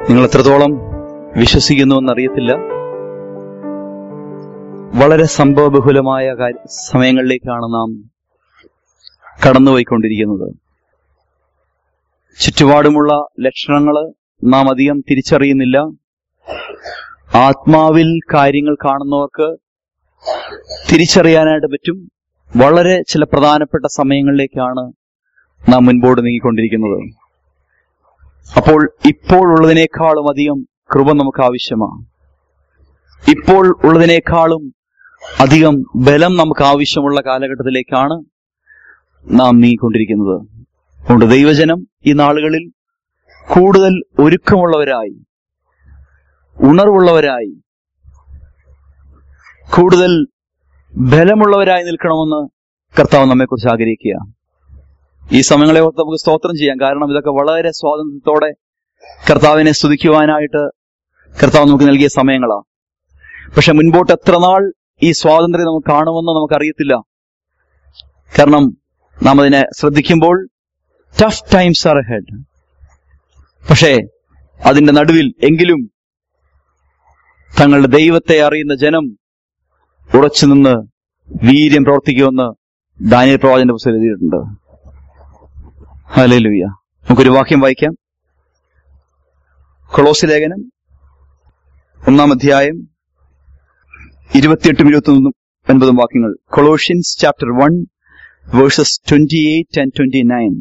നിങ്ങൾ എത്രത്തോളം വിശ്വസിക്കുന്നു എന്നറിയത്തില്ല വളരെ സംഭവബഹുലമായ കാര്യ- സമയങ്ങളിലേക്കാണ് നാം കടന്നുപോയിക്കൊണ്ടിരിക്കുന്നത് ചുറ്റുപാടുമുള്ള ലക്ഷണങ്ങൾ നാം അധികം തിരിച്ചറിയുന്നില്ല ആത്മാവിൽ കാര്യങ്ങൾ കാണുന്നവർക്ക് തിരിച്ചറിയാനായിട്ട് പറ്റും വളരെ ചില പ്രധാനപ്പെട്ട സമയങ്ങളിലേക്കാണ് നാം മുൻപോട്ട് നീങ്ങിക്കൊണ്ടിരിക്കുന്നത് അപ്പോൾ ഇപ്പോൾ ഉള്ളതിനേക്കാളും അധികം കൃപ നമുക്ക് ആവശ്യമാണ് ഇപ്പോൾ ഉള്ളതിനേക്കാളും അധികം ബലം നമുക്ക് ആവശ്യമുള്ള കാലഘട്ടത്തിലേക്കാണ് നാം നീങ്ങിക്കൊണ്ടിരിക്കുന്നത് അതുകൊണ്ട് ദൈവജനം ഈ നാളുകളിൽ കൂടുതൽ ഒരുക്കമുള്ളവരായി ഉണർവുള്ളവരായി കൂടുതൽ ബലമുള്ളവരായി നിൽക്കണമെന്ന് കർത്താവ് നമ്മെക്കുറിച്ച് ആഗ്രഹിക്കുക ഈ സമയങ്ങളെ ഓർത്ത് നമുക്ക് സ്തോത്രം ചെയ്യാം കാരണം ഇതൊക്കെ വളരെ സ്വാതന്ത്ര്യത്തോടെ കർത്താവിനെ സ്തുതിക്കുവാനായിട്ട് കർത്താവ് നമുക്ക് നൽകിയ സമയങ്ങളാണ് പക്ഷെ മുൻപോട്ട് എത്ര നാൾ ഈ സ്വാതന്ത്ര്യം നമുക്ക് കാണുമെന്ന് നമുക്കറിയത്തില്ല കാരണം നാം അതിനെ ശ്രദ്ധിക്കുമ്പോൾ ടഫ് ടൈംസ് ആർ ഹെഡ് പക്ഷേ അതിന്റെ നടുവിൽ എങ്കിലും തങ്ങളുടെ ദൈവത്തെ അറിയുന്ന ജനം ഉറച്ചു നിന്ന് വീര്യം പ്രവർത്തിക്കുമെന്ന് ദാനിയൽ പ്രവാചന്റെ പുസ്തകം എഴുതിയിട്ടുണ്ട് ഹല്ലേലൂയ നമുക്കൊരു വാക്യം വായിക്കാം കൊളോസി ലേഖനം ഒന്നാം അധ്യായം ഇരുപത്തിയെട്ടും ഇരുപത്തി ഒൻപതും വാക്യങ്ങൾ Colossians chapter one verses twenty eight and twenty nine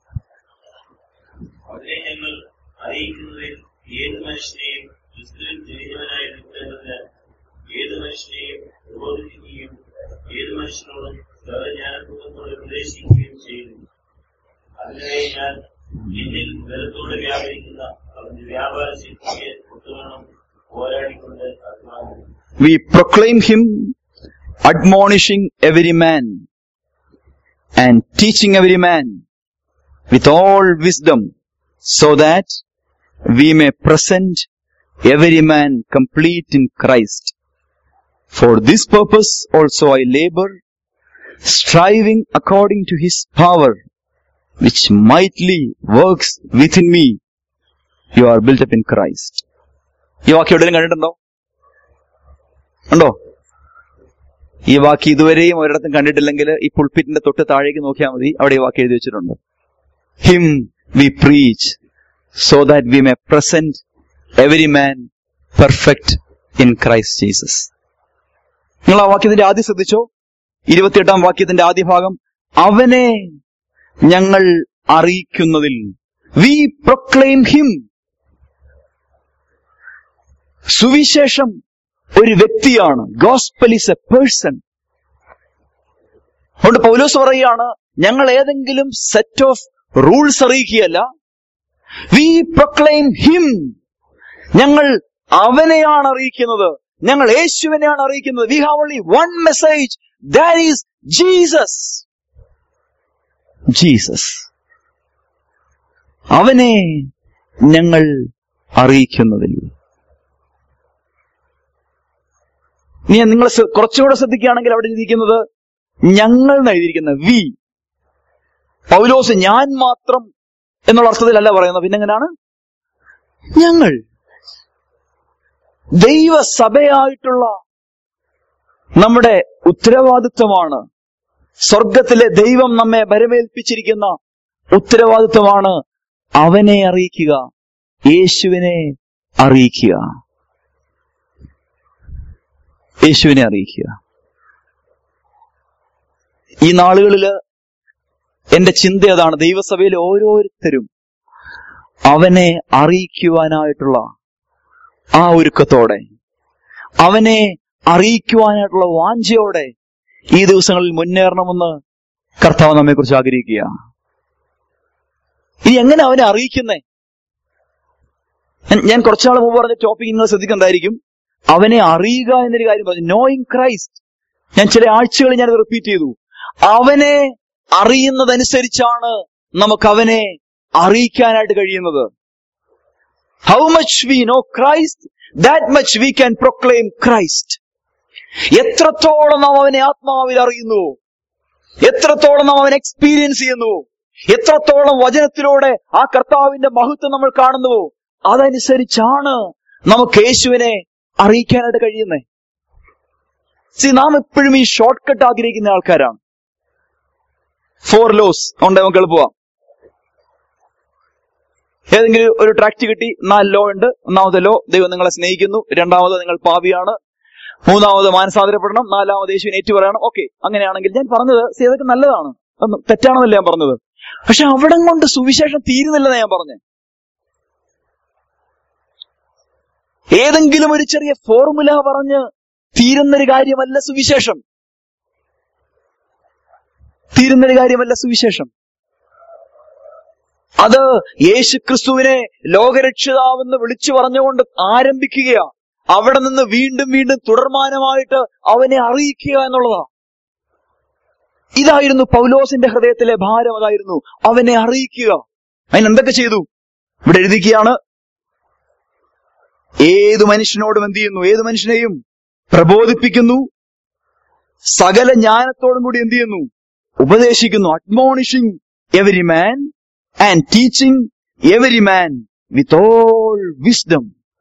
അവരെ ഞങ്ങൾ അറിയിക്കുന്നതിൽ ഏത് മനുഷ്യനെയും ക്രിസ്തുവിൽ ജനിച്ചവനായി നിൽക്കേണ്ടത് ഏത് മനുഷ്യനെയും പ്രബോധിപ്പിക്കുകയും ഏത് മനുഷ്യനോടും സർവജ്ഞാനപൂർവ്വത്തോടെ ഉപദേശിക്കുകയും ചെയ്യുന്നു അതിനായി ഞാൻ എന്നിൽ ബലത്തോടെ വ്യാപരിക്കുന്ന അവന്റെ വ്യാപാര ശക്തിയെ ഒത്തുവേണം പോരാടിക്കൊണ്ട് അധ്വാനിക്കുന്നു we proclaim him admonishing every man and teaching every man with all wisdom so that we may present every man complete in Christ. For this purpose also I labor, striving according to his power, which mightily works within me. You are built up in Christ. ഈ വാക്യം എവിടെയും കണ്ടിട്ടുണ്ടോ ഉണ്ടോ ഈ വാക്ക് ഇതുവരെയും ഒരിടത്തും കണ്ടിട്ടില്ലെങ്കിൽ ഈ പുൾപിറ്റിന്റെ തൊട്ട് താഴേക്ക് നോക്കിയാൽ മതി അവിടെ ഈ വാക്ക് എഴുതി വെച്ചിട്ടുണ്ട് him we preach so that we may present every man perfect in Christ Jesus നിങ്ങൾ ആ വാക്യത്തിന്റെ ആദ്യം ശ്രദ്ധിച്ചോ ഇരുപത്തിയെട്ടാം വാക്യത്തിന്റെ ആദ്യ ഭാഗം അവനെ ഞങ്ങൾ അറിയിക്കുന്നതിൽ വി പ്രൊക്ലെയിം ഹിം സുവിശേഷം ഒരു വ്യക്തിയാണ് ഗോസ്പൽ ഇസ് എ പേഴ്സൺ അതുകൊണ്ട് പൗലോസ് പറയുകയാണ് ഞങ്ങൾ ഏതെങ്കിലും സെറ്റ് ഓഫ് റൂൾസ് അറിയിക്കുകയല്ല വി പ്രൊക്ലെയിം ഹിം ഞങ്ങൾ അവനെയാണ് അറിയിക്കുന്നത് ഞങ്ങൾ യേശുവിനെയാണ് അറിയിക്കുന്നത് we have only one message that is Jesus Jesus അവനെ ഞങ്ങൾ അറിയിക്കുന്നതിൽ ഇനി നിങ്ങൾ ശ്ര- കുറച്ചുകൂടെ ശ്രദ്ധിക്കുകയാണെങ്കിൽ അവിടെ എഴുതിയിരിക്കുന്നത് ഞങ്ങൾ എഴുതിയിരിക്കുന്നത് വി പൗലോസ് ഞാൻ മാത്രം എന്നുള്ള അർത്ഥത്തിലല്ല പറയുന്നത് പിന്നെ എങ്ങനെയാണ് ഞങ്ങൾ ദൈവസഭയായിട്ടുള്ള നമ്മുടെ ഉത്തരവാദിത്വമാണ് സ്വർഗത്തിലെ ദൈവം നമ്മെ വരമേൽപ്പിച്ചിരിക്കുന്ന ഉത്തരവാദിത്വമാണ് അവനെ അറിയിക്കുക യേശുവിനെ അറിയിക്കുക യേശുവിനെ അറിയിക്കുക ഈ നാളുകളില് എന്റെ ചിന്ത അതാണ് ദൈവസഭയിലെ ഓരോരുത്തരും അവനെ അറിയിക്കുവാനായിട്ടുള്ള ആ ഒരുക്കത്തോടെ അവനെ അറിയിക്കുവാനായിട്ടുള്ള വാഞ്ചയോടെ ഈ ദിവസങ്ങളിൽ മുന്നേറണമെന്ന് കർത്താവ് നമ്മെ കുറിച്ച് ആഗ്രഹിക്കുക ഇനി എങ്ങനെ അവനെ അറിയിക്കുന്നേ ഞാൻ- ഞാൻ കുറച്ചാൾ മുമ്പ് പറഞ്ഞ ടോപ്പിക് നിങ്ങൾ ശ്രദ്ധിക്കുന്നതായിരിക്കും അവനെ അറിയുക എന്നൊരു കാര്യം പറഞ്ഞു നോയിങ് ക്രൈസ്റ്റ് ഞാൻ ചില ആഴ്ചകളിൽ ഞാനത് റിപ്പീറ്റ് ചെയ്തു അവനെ അറിയുന്നതനുസരിച്ചാണ് നമുക്ക് അവനെ അറിയിക്കാനായിട്ട് കഴിയുന്നത് how much we know Christ that much we can proclaim Christ എത്രത്തോളം നാം അവനെ ആത്മാവിൽ അറിയുന്നുവോ എത്രത്തോളം നാം അവനെ എക്സ്പീരിയൻസ് ചെയ്യുന്നുവോ എത്രത്തോളം വചനത്തിലൂടെ ആ കർത്താവിന്റെ മഹത്വം നമ്മൾ കാണുന്നുവോ അതനുസരിച്ചാണ് നമുക്ക് യേശുവിനെ അറിയിക്കാനായിട്ട് കഴിയുന്നത് സി നാം എപ്പോഴും ഈ ഷോർട്ട് കട്ട് ആഗ്രഹിക്കുന്ന ആൾക്കാരാണ് ഫോർ ലോസ് ഉണ്ട് നമുക്ക് എളുപ്പമാ ഏതെങ്കിലും ഒരു ട്രാക്ട് കിട്ടി നാല് ലോ ഉണ്ട് ഒന്നാമത്തെ ലോ ദൈവം നിങ്ങളെ സ്നേഹിക്കുന്നു രണ്ടാമത് നിങ്ങൾ പാപിയാണ് മൂന്നാമത് മാനസാന്തരപ്പെടണം നാലാമത് യേശുവിനെ ഏറ്റു പറയണം ഓക്കെ അങ്ങനെയാണെങ്കിൽ ഞാൻ പറഞ്ഞത് see, അതൊക്കെ നല്ലതാണ് അതൊന്നും തെറ്റാണെന്നല്ല ഞാൻ പറഞ്ഞത് പക്ഷെ അവിടം കൊണ്ട് സുവിശേഷം തീരുന്നില്ലെന്ന് ഞാൻ പറഞ്ഞത് ഏതെങ്കിലും ഒരു ചെറിയ ഫോർമുല പറഞ്ഞ് തീരുന്നൊരു കാര്യമല്ല സുവിശേഷം തീരുന്നൊരു കാര്യമല്ല സുവിശേഷം അത് യേശു ക്രിസ്തുവിനെ ലോകരക്ഷിതാവെന്ന് വിളിച്ചു പറഞ്ഞുകൊണ്ട് ആരംഭിക്കുകയാ അവിടെ നിന്ന് വീണ്ടും വീണ്ടും തുടർമാനമായിട്ട് അവനെ അറിയിക്കുക എന്നുള്ളതാ ഇതായിരുന്നു പൗലോസിന്റെ ഹൃദയത്തിലെ ഭാരം അതായിരുന്നു അവനെ അറിയിക്കുക അതിന് എന്തൊക്കെ ചെയ്തു ഇവിടെ എഴുതിക്കുകയാണ് ഏതു മനുഷ്യനോടും എന്ത് ചെയ്യുന്നു ഏതു മനുഷ്യനെയും പ്രബോധിപ്പിക്കുന്നു സകല ജ്ഞാനത്തോടും കൂടി എന്ത് ചെയ്യുന്നു ഉപദേശിക്കുന്നു admonishing every man and teaching every man with all wisdom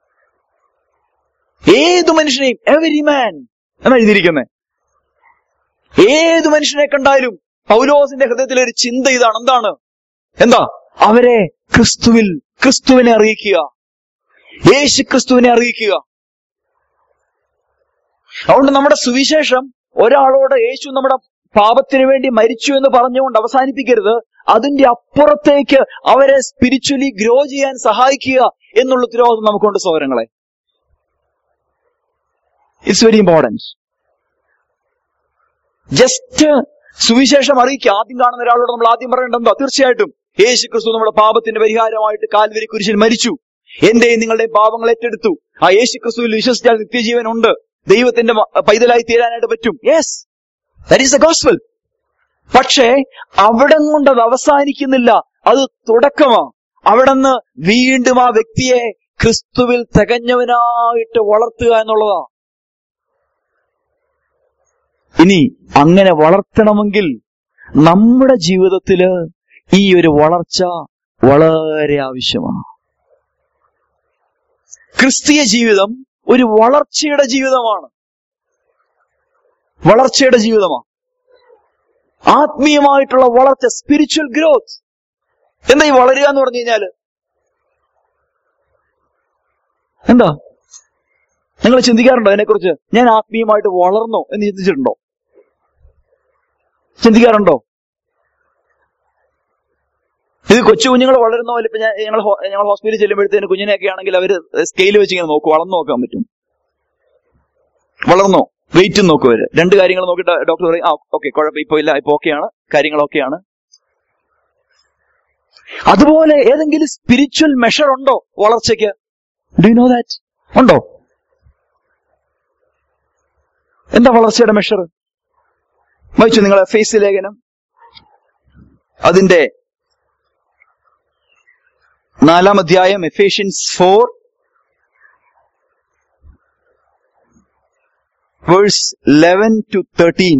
ഏതു മനുഷ്യനെയും എവരി മാൻ എന്നാ എഴുതിയിരിക്കുന്നത് ഏതു മനുഷ്യനെ കണ്ടാലും പൗലോസിന്റെ ഹൃദയത്തിലെ ഒരു ചിന്ത ഇതാണ് എന്താണ് എന്താ അവരെ ക്രിസ്തുവിൽ ക്രിസ്തുവിനെ അറിയിക്കുക യേശു ക്രിസ്തുവിനെ അറിയിക്കുക അതുകൊണ്ട് നമ്മുടെ സുവിശേഷം ഒരാളോട് യേശു നമ്മുടെ പാപത്തിന് വേണ്ടി മരിച്ചു എന്ന് പറഞ്ഞുകൊണ്ട് അവസാനിപ്പിക്കരുത് അതിന്റെ അപ്പുറത്തേക്ക് അവരെ സ്പിരിച്വലി ഗ്രോ ചെയ്യാൻ സഹായിക്കുക എന്നുള്ള ഉത്തരവാദിത്വം നമുക്കുണ്ട് സൗരങ്ങളെ ഇറ്റ്സ് വെരി ഇമ്പോർട്ടൻറ്റ് ജസ്റ്റ് സുവിശേഷം അറിയിക്കുക ആദ്യം കാണുന്ന ഒരാളോട് നമ്മൾ ആദ്യം പറയേണ്ടതോ തീർച്ചയായിട്ടും യേശു ക്രിസ്തു നമ്മുടെ പാപത്തിന്റെ പരിഹാരമായിട്ട് കാൽവരി കുരിശിൽ മരിച്ചു എന്റെയും നിങ്ങളുടെ പാപങ്ങൾ ഏറ്റെടുത്തു ആ യേശു ക്രിസ്തുവിൽ വിശ്വസിച്ചാൽ നിത്യജീവൻ ഉണ്ട് ദൈവത്തിന്റെ മ- പൈതലായി തീരാനായിട്ട് പറ്റും yes that is a gospel പക്ഷേ അവിടെ കൊണ്ട് അത് അവസാനിക്കുന്നില്ല അത് തുടക്കമാ അവിടെ നിന്ന് വീണ്ടും ആ വ്യക്തിയെ ക്രിസ്തുവിൽ തികഞ്ഞവനായിട്ട് വളർത്തുക എന്നുള്ളതാ ഇനി അങ്ങനെ വളർത്തണമെങ്കിൽ നമ്മുടെ ജീവിതത്തില് ഈ ഒരു വളർച്ച വളരെ ആവശ്യമാണ് ക്രിസ്തീയ ജീവിതം ഒരു വളർച്ചയുടെ ജീവിതമാണ് വളർച്ചയുടെ ജീവിതമാണ് ആത്മീയമായിട്ടുള്ള വളർച്ച സ്പിരിച്വൽ ഗ്രോത്ത് എന്താ ഈ വളരുക എന്ന് പറഞ്ഞു കഴിഞ്ഞാല് എന്താ നിങ്ങൾ ചിന്തിക്കാറുണ്ടോ അതിനെക്കുറിച്ച് ഞാൻ ആത്മീയമായിട്ട് വളർന്നോ എന്ന് ചിന്തിച്ചിട്ടുണ്ടോ ചിന്തിക്കാറുണ്ടോ ഇത് കൊച്ചു കുഞ്ഞുങ്ങൾ വളരുന്ന പോലെ ഇപ്പൊ ഞാൻ ഞങ്ങൾ ഹോ- ഞങ്ങൾ ഹോസ്പിറ്റലിൽ ചെല്ലുമ്പോഴത്തേന് കുഞ്ഞിനെയൊക്കെ ആണെങ്കിൽ അവര് സ്കെയിൽ വെച്ച് ഇങ്ങനെ നോക്കും വളർന്നു നോക്കാൻ പറ്റും വളർന്നോ വെയിറ്റ് നോക്കും അവര് രണ്ട് കാര്യങ്ങൾ നോക്കിയിട്ട് ഡോക്ടർ പറയും ആ ഓക്കെ കുഴപ്പം ഇപ്പൊ ഇല്ല ഇപ്പൊ ഓക്കെയാണ് കാര്യങ്ങളൊക്കെയാണ് അതുപോലെ ഏതെങ്കിലും സ്പിരിച്വൽ മെഷർ ഉണ്ടോ വളർച്ചയ്ക്ക് ഡു നോ ദാറ്റ് ഉണ്ടോ എന്താ വളർച്ചയുടെ മെഷർ വായിച്ചു നിങ്ങളെ ഫേസ് ലേഖനം അതിന്റെ നാലാം അധ്യായം Ephesians four verse eleven to thirteen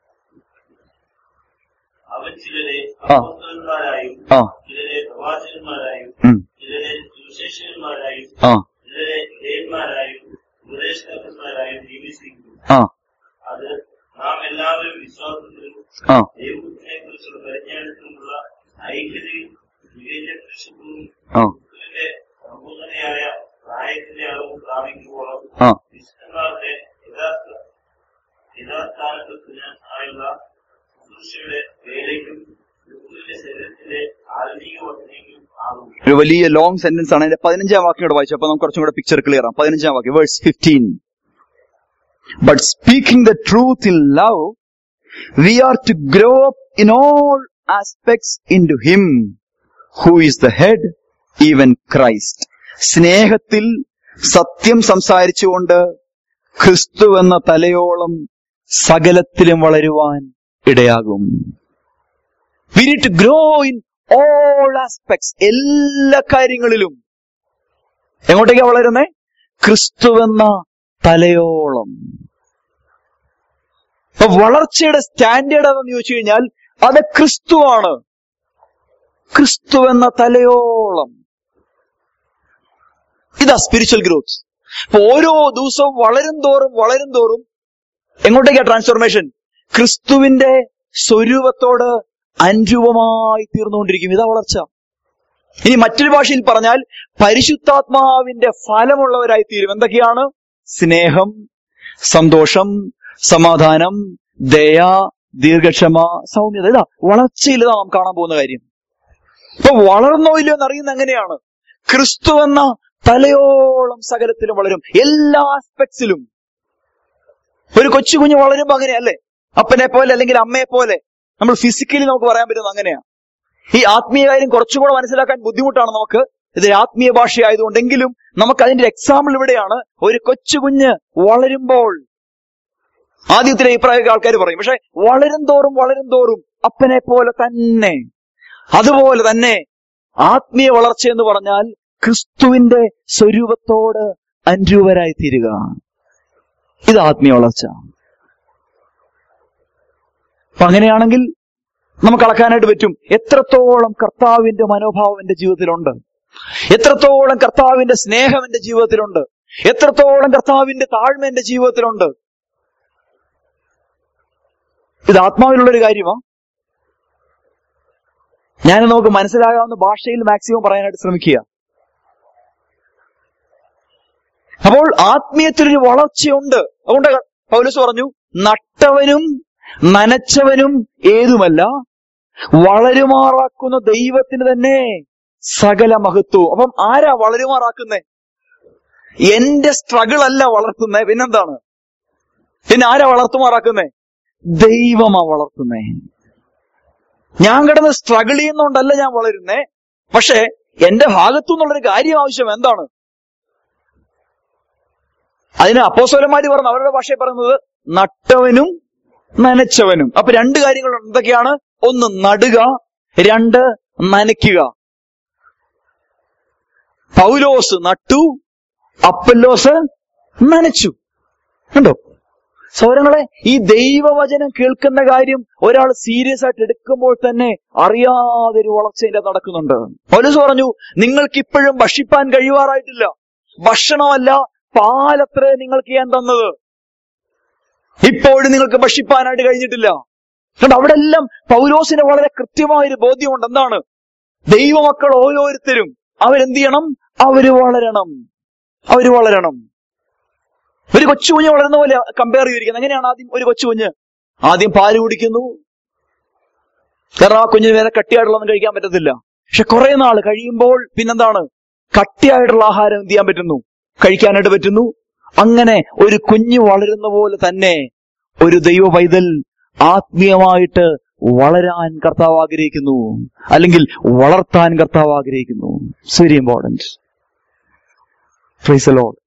അവൻ ചിലരെ ആ. അപ്പോസ്തലന്മാരായും ആ ചിലരെ പ്രവാചകന്മാരായും ഉം, ചിലരെ സുവിശേഷകന്മാരായും ആ ചിലരെ ദേവന്മാരായും ഉപദേശകന്മാരായും നിയമിച്ചിരിക്കുന്നു ആ അത് നാം എല്ലാവരും വിശ്വാസത്തിലും ആ ദൈവത്തിനെ കുറിച്ചുള്ള പരിജ്ഞാനത്തിലുമുള്ള ഐക്യതയും വിവേച കൃഷിക്കും ആ ക്രിസ്തുവിന്റെ സമ്പൂർണ്ണതയായ പ്രായത്തിന്റെ അളവ് പ്രാപിക്കുമ്പോഴും ആ വിശുദ്ധന്മാരുടെ യഥാർത്ഥ യഥാസ്ഥാനത്തിന് ആയുള്ള ശുശ്രൂഷയുടെ വേലയ്ക്കും ക്രിസ്തുവിന്റെ ശരീരത്തിന്റെ ആത്മീയ വർദ്ധനയ്ക്കും ആകും ഒരു വലിയ ലോങ് സെന്റൻസ് ആണ് അതിന്റെ പതിനഞ്ചാം വാക്യം കൂടെ വായിച്ചു അപ്പൊ നമുക്ക് കുറച്ചും കൂടെ പിക്ചർ ക്ലിയർ ആവും പതിനഞ്ചാം വാക്യം verse fifteen but speaking the truth in love we are to grow up in all aspects into him who is the head even Christ സ്നേഹത്തിൽ സത്യം സംസാരിച്ചുകൊണ്ട് ക്രിസ്തു എന്ന തലയോളം സകലത്തിലും വളരുവാൻ ഇടയാകും we need to grow in all aspects എല്ലാ കാര്യങ്ങളിലും എങ്ങോട്ടേക്കാ വളരുന്നേ ക്രിസ്തുവെന്ന തലയോളം അപ്പൊ വളർച്ചയുടെ സ്റ്റാൻഡേർഡ് അതെന്ന് ചോദിച്ചു കഴിഞ്ഞാൽ അത് ക്രിസ്തുവാണ് ക്രിസ്തുവെന്ന തലയോളം ഇതാ സ്പിരിച്വൽ ഗ്രോത്ത് അപ്പൊ ഓരോ ദിവസവും വളരും തോറും വളരും തോറും എങ്ങോട്ടേക്കാ ട്രാൻസ്ഫോർമേഷൻ ക്രിസ്തുവിന്റെ സ്വരൂപത്തോട് അനുരൂപമായി തീർന്നുകൊണ്ടിരിക്കും ഇതാ വളർച്ച ഇനി മറ്റൊരു ഭാഷയിൽ പറഞ്ഞാൽ പരിശുദ്ധാത്മാവിന്റെ ഫലമുള്ളവരായി തീരും എന്തൊക്കെയാണ് സ്നേഹം സന്തോഷം സമാധാനം ദയ ദീർഘക്ഷമ സൗമ്യത ഇതാ വളർച്ചയിൽ ഇതാ നാം കാണാൻ പോകുന്ന കാര്യം ഇപ്പൊ വളർന്നോ ഇല്ലയോ എന്നറിയുന്ന എങ്ങനെയാണ് ക്രിസ്തു എന്ന തലയോളം സകലത്തിലും വളരും എല്ലാ ആസ്പെക്ട്സിലും ഒരു കൊച്ചു കുഞ്ഞ് വളരുമ്പോ അങ്ങനെയല്ലേ അപ്പനെ പോലെ അല്ലെങ്കിൽ അമ്മയെ പോലെ നമ്മൾ ഫിസിക്കലി നമുക്ക് പറയാൻ പറ്റുന്നത് അങ്ങനെയാ ഈ ആത്മീയ കാര്യം കുറച്ചുകൂടെ മനസ്സിലാക്കാൻ ബുദ്ധിമുട്ടാണ് നമുക്ക് ഇത് ആത്മീയ ഭാഷയായതുകൊണ്ടെങ്കിലും നമുക്ക് അതിന്റെ എക്സാമ്പിൾ ഇവിടെയാണ് ഒരു കൊച്ചു കുഞ്ഞ് വളരുമ്പോൾ ആദ്യത്തിലെ അഭിപ്രായമൊക്കെ ആൾക്കാർ പറയും പക്ഷെ വളരും തോറും വളരും തോറും അപ്പനെ പോലെ തന്നെ അതുപോലെ തന്നെ ആത്മീയ വളർച്ച എന്ന് പറഞ്ഞാൽ ക്രിസ്തുവിന്റെ സ്വരൂപത്തോട് അനുരൂപരായി തീരുക ഇത് ആത്മീയ വളർച്ച അപ്പൊ അങ്ങനെയാണെങ്കിൽ നമുക്ക് അളക്കാനായിട്ട് പറ്റും എത്രത്തോളം കർത്താവിന്റെ മനോഭാവം എന്റെ ജീവിതത്തിലുണ്ട് എത്രത്തോളം കർത്താവിന്റെ സ്നേഹം എന്റെ ജീവിതത്തിലുണ്ട് എത്രത്തോളം കർത്താവിന്റെ താഴ്മ എന്റെ ജീവിതത്തിലുണ്ട് ഇത് ആത്മാവിലുള്ള ഒരു കാര്യമാ ഞാൻ നമുക്ക് മനസ്സിലാകാവുന്ന ഭാഷയിൽ മാക്സിമം പറയാനായിട്ട് ശ്രമിക്കുക അപ്പോൾ ആത്മീയത്തിലൊരു വളർച്ചയുണ്ട് അതുകൊണ്ട് പൗലസ് പറഞ്ഞു നട്ടവനും നനച്ചവനും ഏതുമല്ല വളരുമാറാക്കുന്ന ദൈവത്തിന് തന്നെ സകല മഹത്വവും അപ്പം ആരാ വളരുമാറാക്കുന്നേ എന്റെ സ്ട്രഗിൾ അല്ല വളർത്തുന്നേ പിന്നെന്താണ് പിന്നെ ആരാ വളർത്തുമാറാക്കുന്നേ ദൈവമാ വളർത്തുന്നേ ഞാൻ കിടന്ന് സ്ട്രഗിൾ ചെയ്യുന്നോണ്ടല്ല ഞാൻ വളരുന്നേ പക്ഷെ എന്റെ ഭാഗത്തു നിന്നുള്ളൊരു കാര്യം ആവശ്യം എന്താണ് അതിന് അപ്പോസോലന്മാര് പറഞ്ഞു അവരുടെ ഭാഷയിൽ പറയുന്നത് നട്ടവനും നനച്ചവനും അപ്പൊ രണ്ട് കാര്യങ്ങൾ എന്തൊക്കെയാണ് ഒന്ന് നടുക രണ്ട് നനയ്ക്കുക പൗലോസ് നട്ടു അപ്പല്ലോസ് നനച്ചു കണ്ടോ സൗരങ്ങളെ ഈ ദൈവവചനം കേൾക്കുന്ന കാര്യം ഒരാൾ സീരിയസ് ആയിട്ട് എടുക്കുമ്പോൾ തന്നെ അറിയാതെ ഒരു വളർച്ചയില്ല നടക്കുന്നുണ്ട് പൗലോസ് പറഞ്ഞു നിങ്ങൾക്ക് ഇപ്പോഴും ഭക്ഷിപ്പാൻ കഴിയുവാറായിട്ടില്ല ഭക്ഷണമല്ല പാലത്രേ നിങ്ങൾക്ക് ഞാൻ തന്നത് ഇപ്പോഴും നിങ്ങൾക്ക് ഭക്ഷിപ്പാനായിട്ട് കഴിഞ്ഞിട്ടില്ല കണ്ടോ അവിടെ എല്ലാം പൗലോസിന് വളരെ കൃത്യമായൊരു ബോധ്യമുണ്ട് എന്താണ് ദൈവമക്കൾ ഓരോരുത്തരും അവരെന്ത് ചെയ്യണം അവര് വളരണം അവര് വളരണം ഒരു കൊച്ചു കുഞ്ഞ് വളരുന്ന പോലെ കമ്പയർ ചെയ്തിരിക്കുന്നത് എങ്ങനെയാണ് ആദ്യം ഒരു കൊച്ചു കുഞ്ഞ് ആദ്യം പാല് കുടിക്കുന്നു കാരണം ആ കുഞ്ഞിന് വേറെ കട്ടിയായിട്ടുള്ളതൊന്നും കഴിക്കാൻ പറ്റത്തില്ല പക്ഷെ കുറെ നാൾ കഴിയുമ്പോൾ പിന്നെന്താണ് കട്ടിയായിട്ടുള്ള ആഹാരം എന്ത് ചെയ്യാൻ പറ്റുന്നു കഴിക്കാനായിട്ട് പറ്റുന്നു അങ്ങനെ ഒരു കുഞ്ഞ് വളരുന്ന പോലെ തന്നെ ഒരു ദൈവ പൈതൽ ആത്മീയമായിട്ട് വളരാൻ കർത്താവ് ആഗ്രഹിക്കുന്നു അല്ലെങ്കിൽ വളർത്താൻ കർത്താവ് ആഗ്രഹിക്കുന്നു വെരി ഇമ്പോർട്ടൻറ്റ് ഫ്രൈസ് ലോഡ്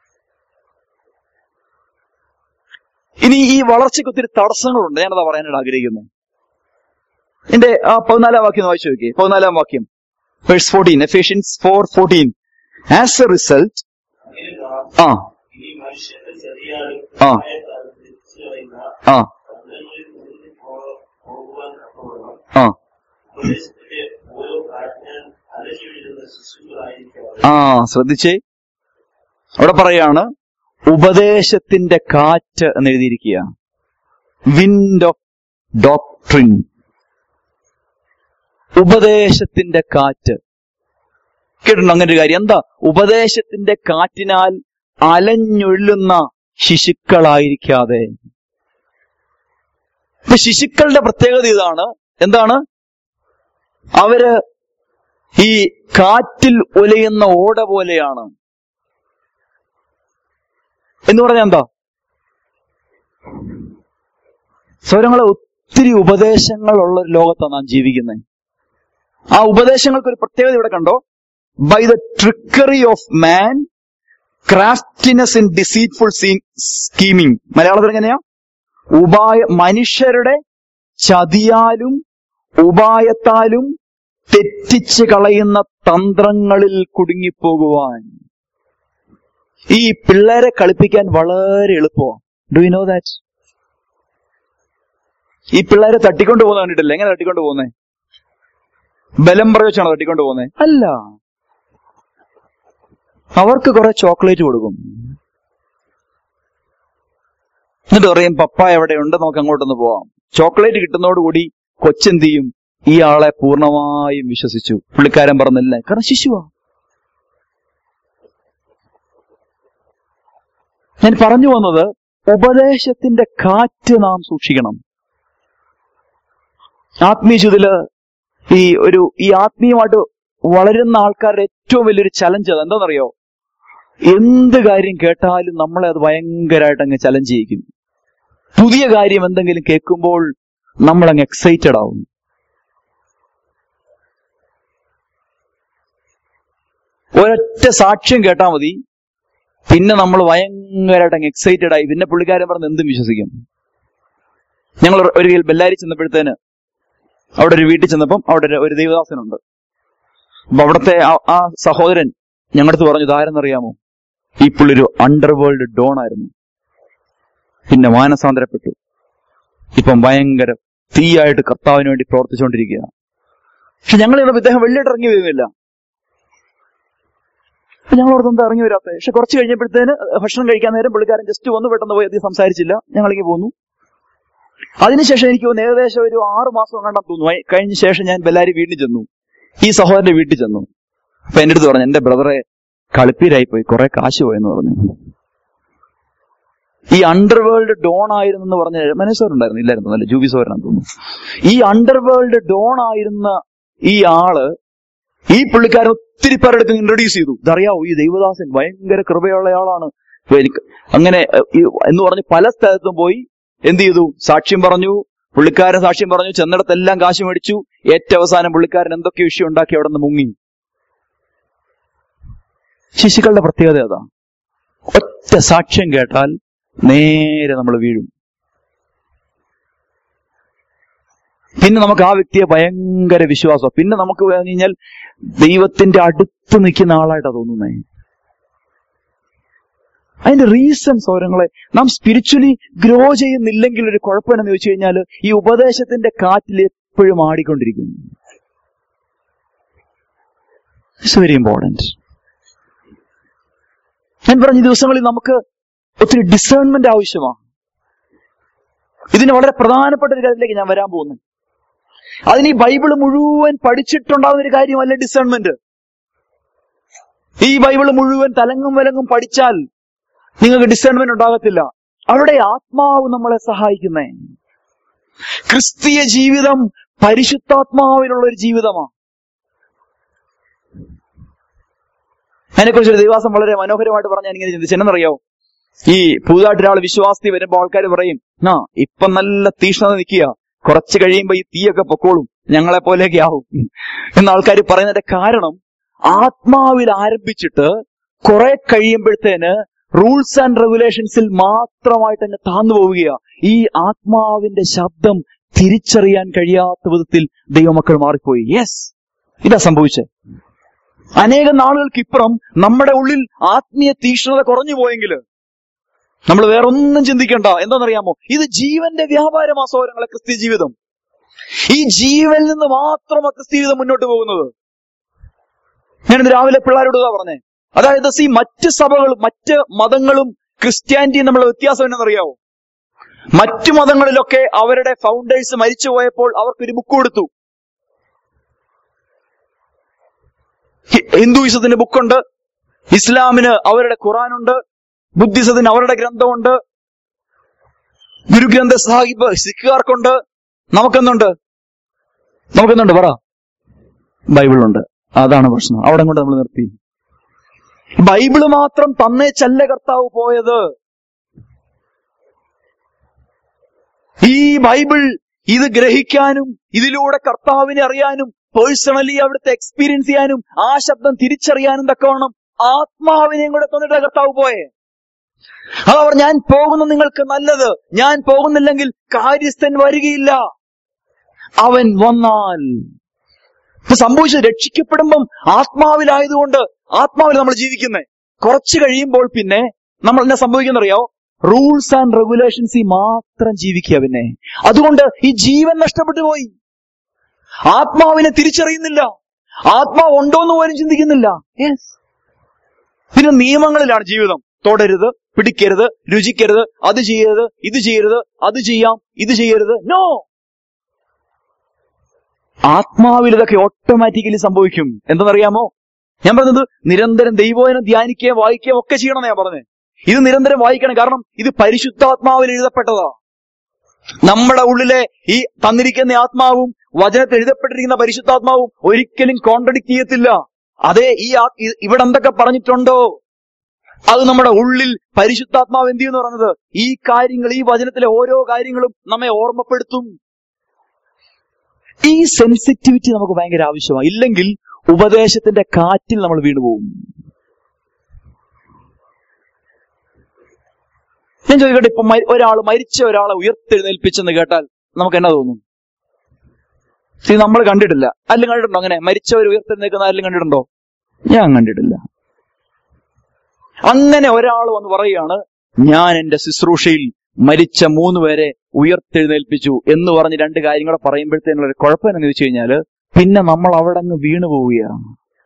ഇനി ഈ വളർച്ചയ്ക്ക് ഒത്തിരി തടസ്സങ്ങളുണ്ട് ഞാനതാ പറയാനായിട്ട് ആഗ്രഹിക്കുന്നു എന്റെ ആ പതിനാലാം വാക്യം ഒന്ന് വായിച്ചു നോക്കിയേ പതിനാലാം വാക്യം verse fourteen Ephesians four fourteen as a result അങ്ങനെ ആ ഈ മനുഷ്യന്റെ ചെറിയാലും ആ. പ്രായത്താലും തെറ്റിച്ചു കളയുന്ന ആ ബന്ധങ്ങളിൽ മുന്നിൽ പോ- പോകുവാൻ തക്കവണ്ണം ആ ഉപദേശത്തിന്റെ ഓരോ പ്രാജ്ഞനും അലഞ്ഞു വീഴുന്ന ശിശുക്കളായിരിക്കാതെ ആ ശ്രദ്ധിച്ചേ അവിടെ പറയാണ് ഉപദേശത്തിന്റെ കാറ്റ് എന്ന് എഴുതിയിരിക്കുക വിൻഡ് ഓഫ് ഡോക്ട്രിൻ ഉപദേശത്തിന്റെ കാറ്റ് കേട്ടിട്ടുണ്ടോ അങ്ങനെ ഒരു കാര്യം എന്താ ഉപദേശത്തിന്റെ കാറ്റിനാൽ അലഞ്ഞൊള്ളുന്ന ശിശുക്കളായിരിക്കാതെ ഇപ്പൊ ശിശുക്കളുടെ പ്രത്യേകത ഇതാണ് എന്താണ് അവര് ഈ കാറ്റിൽ ഉലയുന്ന ഓട പോലെയാണ് എന്ന് പറഞ്ഞാൽ എന്താ സ്വരങ്ങളെ ഒത്തിരി ഉപദേശങ്ങൾ ഉള്ള ഒരു ലോകത്താണ് നാം ജീവിക്കുന്നത് ആ ഉപദേശങ്ങൾക്ക് ഒരു പ്രത്യേകത ഇവിടെ കണ്ടോ by the trickery of man craftiness in deceitful scheming മലയാളത്തിൽ എങ്ങനെയാ ഉപായ മനുഷ്യരുടെ ചതിയാലും ഉപായത്താലും തെറ്റിച്ച് കളയുന്ന തന്ത്രങ്ങളിൽ കുടുങ്ങിപ്പോകുവാൻ ഈ പിള്ളേരെ കളിപ്പിക്കാൻ വളരെ എളുപ്പമാണ് ഡു യു നോ ദാറ്റ് ഈ പിള്ളേരെ തട്ടിക്കൊണ്ട് പോകുന്ന കണ്ടിട്ടില്ല എങ്ങനെ തട്ടിക്കൊണ്ട് പോകുന്നേ ബലം പ്രയോഗിച്ചാണോ തട്ടിക്കൊണ്ട് പോകുന്നത് അല്ല അവർക്ക് കുറെ ചോക്ലേറ്റ് കൊടുക്കും എന്നിട്ട് പറയും പപ്പ എവിടെയുണ്ട് നമുക്ക് അങ്ങോട്ടൊന്ന് പോവാം ചോക്ലേറ്റ് കിട്ടുന്നതോടുകൂടി കൊച്ചെന്ത് ചെയ്യും ഈ ആളെ പൂർണ്ണമായും വിശ്വസിച്ചു പുള്ളിക്കാരൻ പറഞ്ഞില്ല കാരണം ശിശുവാ ഞാൻ പറഞ്ഞു വന്നത് ഉപദേശത്തിന്റെ കാറ്റ് നാം സൂക്ഷിക്കണം ആത്മീയചുതില് ഈ ഒരു ഈ ആത്മീയമായിട്ട് വളരുന്ന ആൾക്കാരുടെ ഏറ്റവും വലിയൊരു ചലഞ്ച് അത് എന്താണെന്നറിയോ എന്ത് കാര്യം കേട്ടാലും നമ്മളെ അത് ഭയങ്കരമായിട്ട് അങ്ങ് ചലഞ്ച് ചെയ്യിക്കും പുതിയ കാര്യം എന്തെങ്കിലും കേൾക്കുമ്പോൾ നമ്മൾ അങ്ങ് എക്സൈറ്റഡ് ആവും ഒരൊറ്റ സാക്ഷ്യം കേട്ടാൽ മതി പിന്നെ നമ്മൾ ഭയങ്കരമായിട്ട് അങ്ങ് എക്സൈറ്റഡ് ആയി പിന്നെ പുള്ളിക്കാരൻ പറഞ്ഞ് എന്തും വിശ്വസിക്കും ഞങ്ങൾ ഒരു ബെല്ലാരി ചെന്നപ്പോഴത്തേന് അവിടെ ഒരു വീട്ടിൽ ചെന്നപ്പം അവിടെ ഒരു- ഒരു ദൈവദാസനുണ്ട് അപ്പൊ അവിടുത്തെ ആ- ആ സഹോദരൻ ഞങ്ങളടുത്ത് പറഞ്ഞു ഇതാരെന്നറിയാമോ ഈ പുള്ളൊരു അണ്ടർവേൾഡ് ഡോൺ ആയിരുന്നു പിന്നെ മാനസാന്തരപ്പെട്ടു ഇപ്പം ഭയങ്കര തീയായിട്ട് കർത്താവിന് വേണ്ടി പ്രവർത്തിച്ചുകൊണ്ടിരിക്കുക പക്ഷെ ഞങ്ങൾ ചെന്നപ്പോ ഇദ്ദേഹം വെള്ളിയിട്ട് ഇറങ്ങി വരുന്നില്ല അപ്പൊ ഞങ്ങൾ അവിടെ എന്താ ഇറങ്ങി വരാത്തത് പക്ഷെ കുറച്ച് കഴിഞ്ഞപ്പോഴത്തേന് ഭക്ഷണം കഴിക്കാൻ നേരം പുള്ളിക്കാരൻ ജസ്റ്റ് വന്ന് പെട്ടെന്ന് പോയി അധികം സംസാരിച്ചില്ല ഞങ്ങളിങ്ങനെ പോന്നു അതിനുശേഷം എനിക്ക് തോന്നുന്നു ഏകദേശം ഒരു ആറ് മാസം കണ്ടാൻ തോന്നുന്നു അയ് കഴിഞ്ഞ ശേഷം ഞാൻ ബെല്ലാരി വീട്ടിൽ ചെന്നു ഈ സഹോദരന്റെ വീട്ടിൽ ചെന്നു അപ്പൊ എന്റെ അടുത്ത് പറഞ്ഞു എന്റെ ബ്രദറെ കളിപ്പീരായി പോയി കുറെ കാശ് പോയെന്ന് പറഞ്ഞു ഈ അണ്ടർവേൾഡ് ഡോൺ ആയിരുന്നു എന്ന് പറഞ്ഞ മനസ്സോരുണ്ടായിരുന്നു ഇല്ലായിരുന്നു അല്ല ജൂബി സോരനാന്ന് തോന്നുന്നു ഈ അണ്ടർവേൾഡ് ഡോൺ ആയിരുന്ന ഈ ആള് ഈ പുള്ളിക്കാരൻ ഒത്തിരി പേരുടെ ഇൻട്രൊഡ്യൂസ് ചെയ്തു ഇതറിയാവോ ഈ ദൈവദാസൻ ഭയങ്കര കൃപയുള്ള ആളാണ് ഇപ്പൊ എനിക്ക് അങ്ങനെ ഏഹ്, ഈ എന്ന് പറഞ്ഞ് പല സ്ഥലത്തും പോയി എന്ത് ചെയ്തു സാക്ഷ്യം പറഞ്ഞു പുള്ളിക്കാരൻ സാക്ഷ്യം പറഞ്ഞു ചെന്നിടത്തെല്ലാം കാശ് മേടിച്ചു ഏറ്റവും അവസാനം പുള്ളിക്കാരൻ എന്തൊക്കെ വിഷയം ഉണ്ടാക്കി അവിടെ നിന്ന് മുങ്ങി ശിശുക്കളുടെ പ്രത്യേകത അതാ ഒറ്റ സാക്ഷ്യം കേട്ടാൽ നേരെ നമ്മൾ വീഴും പിന്നെ നമുക്ക് ആ വ്യക്തിയെ ഭയങ്കര വിശ്വാസം പിന്നെ നമുക്ക് പറഞ്ഞു കഴിഞ്ഞാൽ ദൈവത്തിന്റെ അടുത്ത് നിൽക്കുന്ന ആളായിട്ടാ തോന്നുന്നേ അതിന്റെ റീസൺ സൗരങ്ങളെ നാം സ്പിരിച്വലി ഗ്രോ ചെയ്യുന്നില്ലെങ്കിൽ ഒരു കുഴപ്പമെന്ന് ചോദിച്ചു കഴിഞ്ഞാൽ ഈ ഉപദേശത്തിന്റെ കാറ്റിൽ എപ്പോഴും ആടിക്കൊണ്ടിരിക്കുന്നു ഇറ്റ്സ് വെരി ഇമ്പോർട്ടന്റ് ഞാൻ പറഞ്ഞ ഈ ദിവസങ്ങളിൽ നമുക്ക് ഒത്തിരി ഡിസേൺമെന്റ് ആവശ്യമാണ് ഇതിന് വളരെ പ്രധാനപ്പെട്ട ഒരു കാര്യത്തിലേക്ക് ഞാൻ വരാൻ പോകുന്നു അതിന് ഈ ബൈബിള് മുഴുവൻ പഠിച്ചിട്ടുണ്ടാകുന്ന ഒരു കാര്യമല്ല ഡിസേൺമെന്റ് ഈ ബൈബിള് മുഴുവൻ തലങ്ങും വലങ്ങും പഠിച്ചാൽ നിങ്ങൾക്ക് ഡിസേൺമെന്റ് ഉണ്ടാകത്തില്ല അവിടെ ആത്മാവ് നമ്മളെ സഹായിക്കുന്നേ ക്രിസ്തീയ ജീവിതം പരിശുദ്ധാത്മാവിലുള്ള ഒരു ജീവിതമാണ് അതിനെക്കുറിച്ച് ഒരു ദൈവാസം വളരെ മനോഹരമായിട്ട് പറഞ്ഞ് ഞാൻ ഇങ്ങനെ ചിന്തിച്ചു എന്നറിയോ ഈ പുതുതായിട്ട് ഒരാൾ വിശ്വാസി വരുമ്പോൾ ആൾക്കാർ പറയും ആ ഇപ്പൊ നല്ല തീഷ്ണത നിൽക്കുക കുറച്ച് കഴിയുമ്പോ ഈ തീയൊക്കെ പൊക്കോളും ഞങ്ങളെ പോലെയൊക്കെ ആവും എന്ന ആൾക്കാർ പറയുന്നതിന്റെ കാരണം ആത്മാവിൽ ആരംഭിച്ചിട്ട് കുറെ കഴിയുമ്പോഴത്തേന് റൂൾസ് ആൻഡ് റെഗുലേഷൻസിൽ മാത്രമായിട്ട് അങ്ങ് താന്നു പോവുകയാ ഈ ആത്മാവിന്റെ ശബ്ദം തിരിച്ചറിയാൻ കഴിയാത്ത വിധത്തിൽ ദൈവമക്കൾ മാറിപ്പോയി യെസ് ഇതാ സംഭവിച്ചത് അനേകം നാളുകൾക്ക് ഇപ്പുറം നമ്മുടെ ഉള്ളിൽ ആത്മീയ തീക്ഷ്ണത കുറഞ്ഞു പോയെങ്കിൽ നമ്മൾ വേറെ ഒന്നും ചിന്തിക്കണ്ട എന്താണെന്നറിയാമോ ഇത് ജീവന്റെ വ്യാപാരമാ സൗരങ്ങളെ ക്രിസ്ത്യ ജീവിതം ഈ ജീവനിൽ നിന്ന് മാത്രമാണ് ക്രിസ്ത്യ ജീവിതം മുന്നോട്ട് പോകുന്നത് ഞാനിന്ന് രാവിലെ പിള്ളേരോട് ഇതാ പറഞ്ഞേ അതായത് ഈ മറ്റ് സഭകളും മറ്റ് മതങ്ങളും ക്രിസ്ത്യാനിറ്റിയും തമ്മിലുള്ള വ്യത്യാസം എന്നറിയാവോ മറ്റു മതങ്ങളിലൊക്കെ അവരുടെ ഫൗണ്ടേഴ്സ് മരിച്ചു പോയപ്പോൾ അവർക്കൊരു ബുക്ക് കൊടുത്തു ഹി- ഹിന്ദുയിസത്തിന് ബുക്കുണ്ട് ഇസ്ലാമിന് അവരുടെ ഖുറാനുണ്ട് ബുദ്ധിസത്തിന് അവരുടെ ഗ്രന്ഥമുണ്ട് ഗുരുഗ്രന്ഥ സാഹിബ് സിഖുകാർക്കുണ്ട് നമുക്കെന്തുണ്ട് നമുക്കെന്തുണ്ട് പറ ബൈബിളുണ്ട് അതാണ് പ്രശ്നം അവിടെ കൊണ്ട് നമ്മൾ നിർത്തി ബൈബിള് മാത്രം തന്നേച്ചല്ല കർത്താവ് പോയത് ഈ ബൈബിൾ ഇത് ഗ്രഹിക്കാനും ഇതിലൂടെ കർത്താവിനെ അറിയാനും പേഴ്സണലി അവിടുത്തെ എക്സ്പീരിയൻസ് ചെയ്യാനും ആ ശബ്ദം തിരിച്ചറിയാനും തക്കവണ്ണം ആത്മാവിനെയും കൂടെ തന്നിട്ട് കർത്താവ് പോയേ അതവർ ഞാൻ പോകുന്ന നിങ്ങൾക്ക് നല്ലത് ഞാൻ പോകുന്നില്ലെങ്കിൽ കാര്യസ്ഥൻ വരികയില്ല അവൻ വന്നാൽ ഇപ്പൊ സംഭവിച്ചത് രക്ഷിക്കപ്പെടുമ്പം ആത്മാവിലായതുകൊണ്ട് ആത്മാവിൽ നമ്മൾ ജീവിക്കുന്നേ കുറച്ച് കഴിയുമ്പോൾ പിന്നെ നമ്മൾ എന്നെ സംഭവിക്കുന്നറിയോ റൂൾസ് ആൻഡ് റെഗുലേഷൻസ് മാത്രം ജീവിക്കുക പിന്നെ അതുകൊണ്ട് ഈ ജീവൻ നഷ്ടപ്പെട്ടു പോയി ആത്മാവിനെ തിരിച്ചറിയുന്നില്ല ആത്മാവ് ഉണ്ടോന്ന് പോലും ചിന്തിക്കുന്നില്ല യെസ് പിന്നെ നിയമങ്ങളിലാണ് ജീവിതം തൊടരുത് പിടിക്കരുത് രുചിക്കരുത് അത് ചെയ്യരുത് ഇത് ചെയ്യരുത് അത് ചെയ്യാം ഇത് ചെയ്യരുത് നോ ആത്മാവിൽ ഇതൊക്കെ ഓട്ടോമാറ്റിക്കലി സംഭവിക്കും എന്തെന്നറിയാമോ ഞാൻ പറഞ്ഞത് നിരന്തരം ദൈവവചനം ധ്യാനിക്കുകയും വായിക്കുകയും ഒക്കെ ചെയ്യണം ഞാൻ പറഞ്ഞത് ഇത് നിരന്തരം വായിക്കണം കാരണം ഇത് പരിശുദ്ധാത്മാവിൽ എഴുതപ്പെട്ടതാ നമ്മുടെ ഉള്ളിലെ ഈ തന്നിരിക്കുന്ന ആത്മാവും വചനത്തിൽ എഴുതപ്പെട്ടിരിക്കുന്ന പരിശുദ്ധാത്മാവും ഒരിക്കലും കോൺട്രഡിക്ട് ചെയ്യത്തില്ല അതെ ഈ ആ- ഇ- ഇവിടെ എന്തൊക്കെ പറഞ്ഞിട്ടുണ്ടോ അത് നമ്മുടെ ഉള്ളിൽ പരിശുദ്ധാത്മാവ് എന്ത് ചെയ്യുന്നു പറഞ്ഞത് ഈ കാര്യങ്ങൾ ഈ വചനത്തിലെ ഓരോ കാര്യങ്ങളും നമ്മെ ഓർമ്മപ്പെടുത്തും ഈ സെൻസിറ്റിവിറ്റി നമുക്ക് ഭയങ്കര ആവശ്യമാണ് ഇല്ലെങ്കിൽ ഉപദേശത്തിന്റെ കാറ്റിൽ നമ്മൾ വീണുപോകും ഞാൻ ചോദിക്കട്ടെ ഇപ്പൊ ഒരാൾ മരിച്ച ഒരാളെ ഉയർത്തെഴുന്നേൽപ്പിച്ചെന്ന് കേട്ടാൽ നമുക്ക് എന്നാ തോന്നും ഇത് നമ്മൾ കണ്ടിട്ടില്ല ആരും കണ്ടിട്ടുണ്ടോ അങ്ങനെ മരിച്ചവർ ഉയർത്തെഴുന്നേൽക്കുന്ന ആരും കണ്ടിട്ടുണ്ടോ ഞാൻ കണ്ടിട്ടില്ല അങ്ങനെ ഒരാൾ വന്ന് പറയുകയാണ് ഞാൻ എന്റെ ശുശ്രൂഷയിൽ മരിച്ച മൂന്ന് പേരെ ഉയർത്തെഴുന്നേൽപ്പിച്ചു എന്ന് പറഞ്ഞ് രണ്ട് കാര്യങ്ങൾ പറയുമ്പോഴത്തേനുള്ള ഒരു കുഴപ്പം എന്ന് ചോദിച്ചു കഴിഞ്ഞാല് പിന്നെ നമ്മൾ അവിടെ അങ്ങ് വീണു പോവുകയാണ്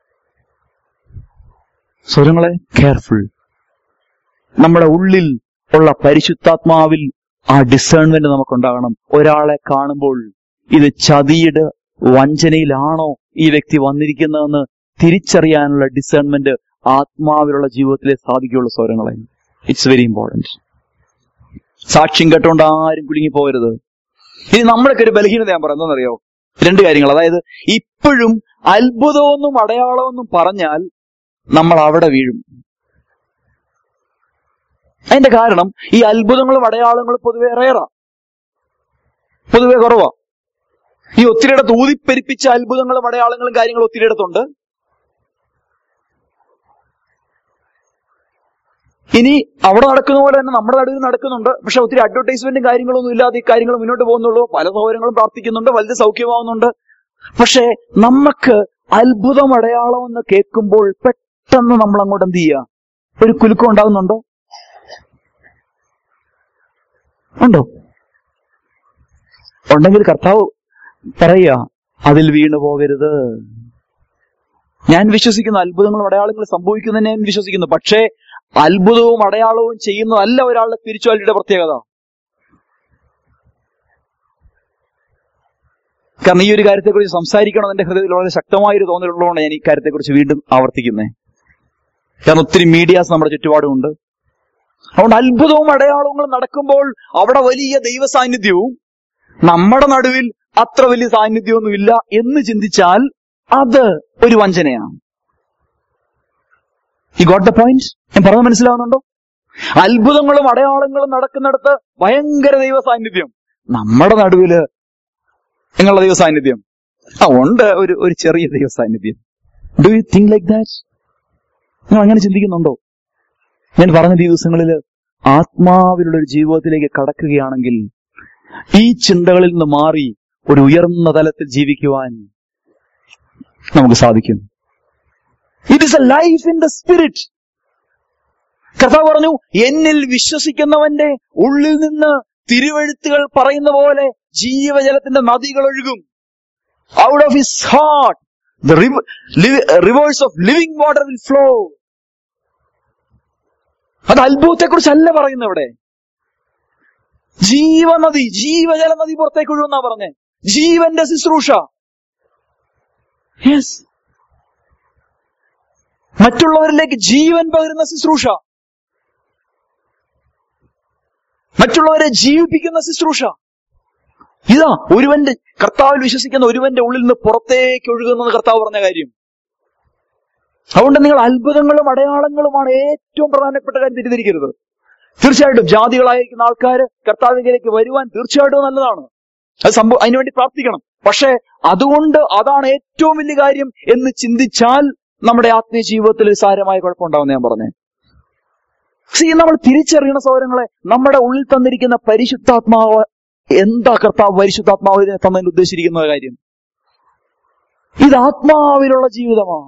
സ്വരങ്ങളെ കെയർഫുൾ നമ്മുടെ ഉള്ളിൽ ഉള്ള പരിശുദ്ധാത്മാവിൽ ആ ഡിസേൺമെന്റ് നമുക്കുണ്ടാകണം ഒരാളെ കാണുമ്പോൾ ഇത് ചതിയുടെ വഞ്ചനയിലാണോ ഈ വ്യക്തി വന്നിരിക്കുന്നതെന്ന് തിരിച്ചറിയാനുള്ള ഡിസേൺമെന്റ് ആത്മാവിലുള്ള ജീവിതത്തിലെ സാധിക്കുകയുള്ള സ്വരങ്ങളെ ഇറ്റ്സ് വെരി ഇമ്പോർട്ടന്റ് സാക്ഷ്യം കേട്ടോണ്ട് ആരും കുടുങ്ങി പോകരുത് ഇനി നമ്മളൊക്കെ ഒരു ബലഹീനത ഞാൻ പറയുന്നത് അറിയോ രണ്ട് കാര്യങ്ങൾ അതായത് ഇപ്പോഴും അത്ഭുതമൊന്നും അടയാളമൊന്നും പറഞ്ഞാൽ നമ്മൾ അവിടെ വീഴും അതിന്റെ കാരണം ഈ അത്ഭുതങ്ങളും അടയാളങ്ങളും പൊതുവെ റേറാ പൊതുവെ കുറവാ ഈ ഒത്തിരിയിടത്ത് ഊതിപ്പെരിപ്പിച്ച അത്ഭുതങ്ങളും അടയാളങ്ങളും കാര്യങ്ങളും ഒത്തിരിയിടത്തുണ്ട് ഇനി അവിടെ നടക്കുന്ന പോലെ തന്നെ നമ്മുടെ നടുവിൽ നടക്കുന്നുണ്ട് പക്ഷെ ഒത്തിരി അഡ്വർടൈസ്മെന്റും കാര്യങ്ങളൊന്നും ഇല്ലാതെ ഈ കാര്യങ്ങൾ മുന്നോട്ട് പോകുന്നുള്ളൂ പല സൗകര്യങ്ങളും പ്രാർത്ഥിക്കുന്നുണ്ട് വലുത് സൗഖ്യമാവുന്നുണ്ട് പക്ഷെ നമുക്ക് അത്ഭുതം അടയാളം എന്ന് കേൾക്കുമ്പോൾ പെട്ടെന്ന് നമ്മൾ അങ്ങോട്ട് എന്ത് ചെയ്യുക ഒരു കുലുക്കം ഉണ്ടാകുന്നുണ്ടോ ഉണ്ടോ ഉണ്ടെങ്കിൽ കർത്താവ് പറയുക അതിൽ വീണു പോകരുത് ഞാൻ വിശ്വസിക്കുന്നു അത്ഭുതങ്ങളും അടയാളങ്ങളും സംഭവിക്കുന്നതിനെ ഞാൻ വിശ്വസിക്കുന്നു പക്ഷേ അത്ഭുതവും അടയാളവും ചെയ്യുന്നതല്ല ഒരാളുടെ സ്പിരിച്വാലിറ്റിയുടെ പ്രത്യേകത കാരണം ഈ ഒരു കാര്യത്തെക്കുറിച്ച് സംസാരിക്കണം എന്റെ ഹൃദയത്തിൽ വളരെ ശക്തമായൊരു തോന്നലുള്ളതുകൊണ്ട് ഞാൻ ഈ കാര്യത്തെക്കുറിച്ച് വീണ്ടും ആവർത്തിക്കുന്നത് കാരണം ഒത്തിരി മീഡിയാസ് നമ്മുടെ ചുറ്റുപാടുമുണ്ട് അതുകൊണ്ട് അത്ഭുതവും അടയാളങ്ങളും നടക്കുമ്പോൾ അവിടെ വലിയ ദൈവ സാന്നിധ്യവും നമ്മുടെ നടുവിൽ അത്ര വലിയ സാന്നിധ്യമൊന്നും ഇല്ല എന്ന് ചിന്തിച്ചാൽ അത് ഒരു വഞ്ചനയാണ് ഈ ഗോട്ട് ദ പോയിന്റ് ഞാൻ പറഞ്ഞത് മനസ്സിലാവുന്നുണ്ടോ അത്ഭുതങ്ങളും അടയാളങ്ങളും നടക്കുന്നിടത്ത് ഭയങ്കര ദൈവ സാന്നിധ്യം നമ്മുടെ നടുവില് നിങ്ങളുടെ ദൈവ സാന്നിധ്യം ആ ഉണ്ട് ഒരു ഒരു ചെറിയ ദൈവ സാന്നിധ്യം do you think like that നിങ്ങൾ അങ്ങനെ ചിന്തിക്കുന്നുണ്ടോ ഞാൻ പറഞ്ഞ ഈ ദിവസങ്ങളിൽ ആത്മാവിലുള്ള ഒരു ജീവിതത്തിലേക്ക് കടക്കുകയാണെങ്കിൽ ഈ ചിന്തകളിൽ നിന്ന് മാറി ഒരു ഉയർന്ന തലത്തിൽ ജീവിക്കുവാൻ നമുക്ക് സാധിക്കും it is a life in the Spirit കർത്താവ് പറഞ്ഞു എന്നിൽ വിശ്വസിക്കുന്നവന്റെ ഉള്ളിൽ നിന്ന് തിരുവഴുത്തുകൾ പറയുന്ന പോലെ ജീവജലത്തിന്റെ നദികൾ ഒഴുകും out of his heart the rivers of living water will flow അത് അത്ഭുതത്തെക്കുറിച്ചല്ല പറയുന്നത് ഇവിടെ ജീവനദി ജീവജല നദി പുറത്തേക്ക് ഒഴുകുന്നാ പറഞ്ഞേ ജീവന്റെ ശുശ്രൂഷ യെസ് മറ്റുള്ളവരിലേക്ക് ജീവൻ പകരുന്ന ശുശ്രൂഷ മറ്റുള്ളവരെ ജീവിപ്പിക്കുന്ന ശുശ്രൂഷ ഇതാ ഒരുവന്റെ കർത്താവിൽ വിശ്വസിക്കുന്ന ഒരുവന്റെ ഉള്ളിൽ നിന്ന് പുറത്തേക്ക് ഒഴുകുന്നത് കർത്താവ് പറഞ്ഞ കാര്യം അതുകൊണ്ട് നിങ്ങൾ അത്ഭുതങ്ങളും അടയാളങ്ങളുമാണ് ഏറ്റവും പ്രധാനപ്പെട്ട കാര്യം തിരിതിരിക്കരുത് തീർച്ചയായിട്ടും ജാതികളായിരിക്കുന്ന ആൾക്കാർ കർത്താവിലേക്ക് വരുവാൻ തീർച്ചയായിട്ടും നല്ലതാണ് അത് സംഭവം അതിനുവേണ്ടി പ്രാർത്ഥിക്കണം പക്ഷേ അതുകൊണ്ട് അതാണ് ഏറ്റവും വലിയ കാര്യം എന്ന് ചിന്തിച്ചാൽ നമ്മുടെ ആത്മീയ ജീവിതത്തിൽ ഒരു സാരമായ കുഴപ്പമുണ്ടാവും ഞാൻ പറഞ്ഞേ സി നമ്മൾ തിരിച്ചറിയണ സൗരങ്ങളെ നമ്മുടെ ഉള്ളിൽ തന്നിരിക്കുന്ന പരിശുദ്ധാത്മാവ് എന്താ കർത്താവ് പരിശുദ്ധാത്മാവിനെ തന്നതിന് ഉദ്ദേശിച്ചിരിക്കുന്ന കാര്യം ഇത് ആത്മാവിലുള്ള ജീവിതമാണ്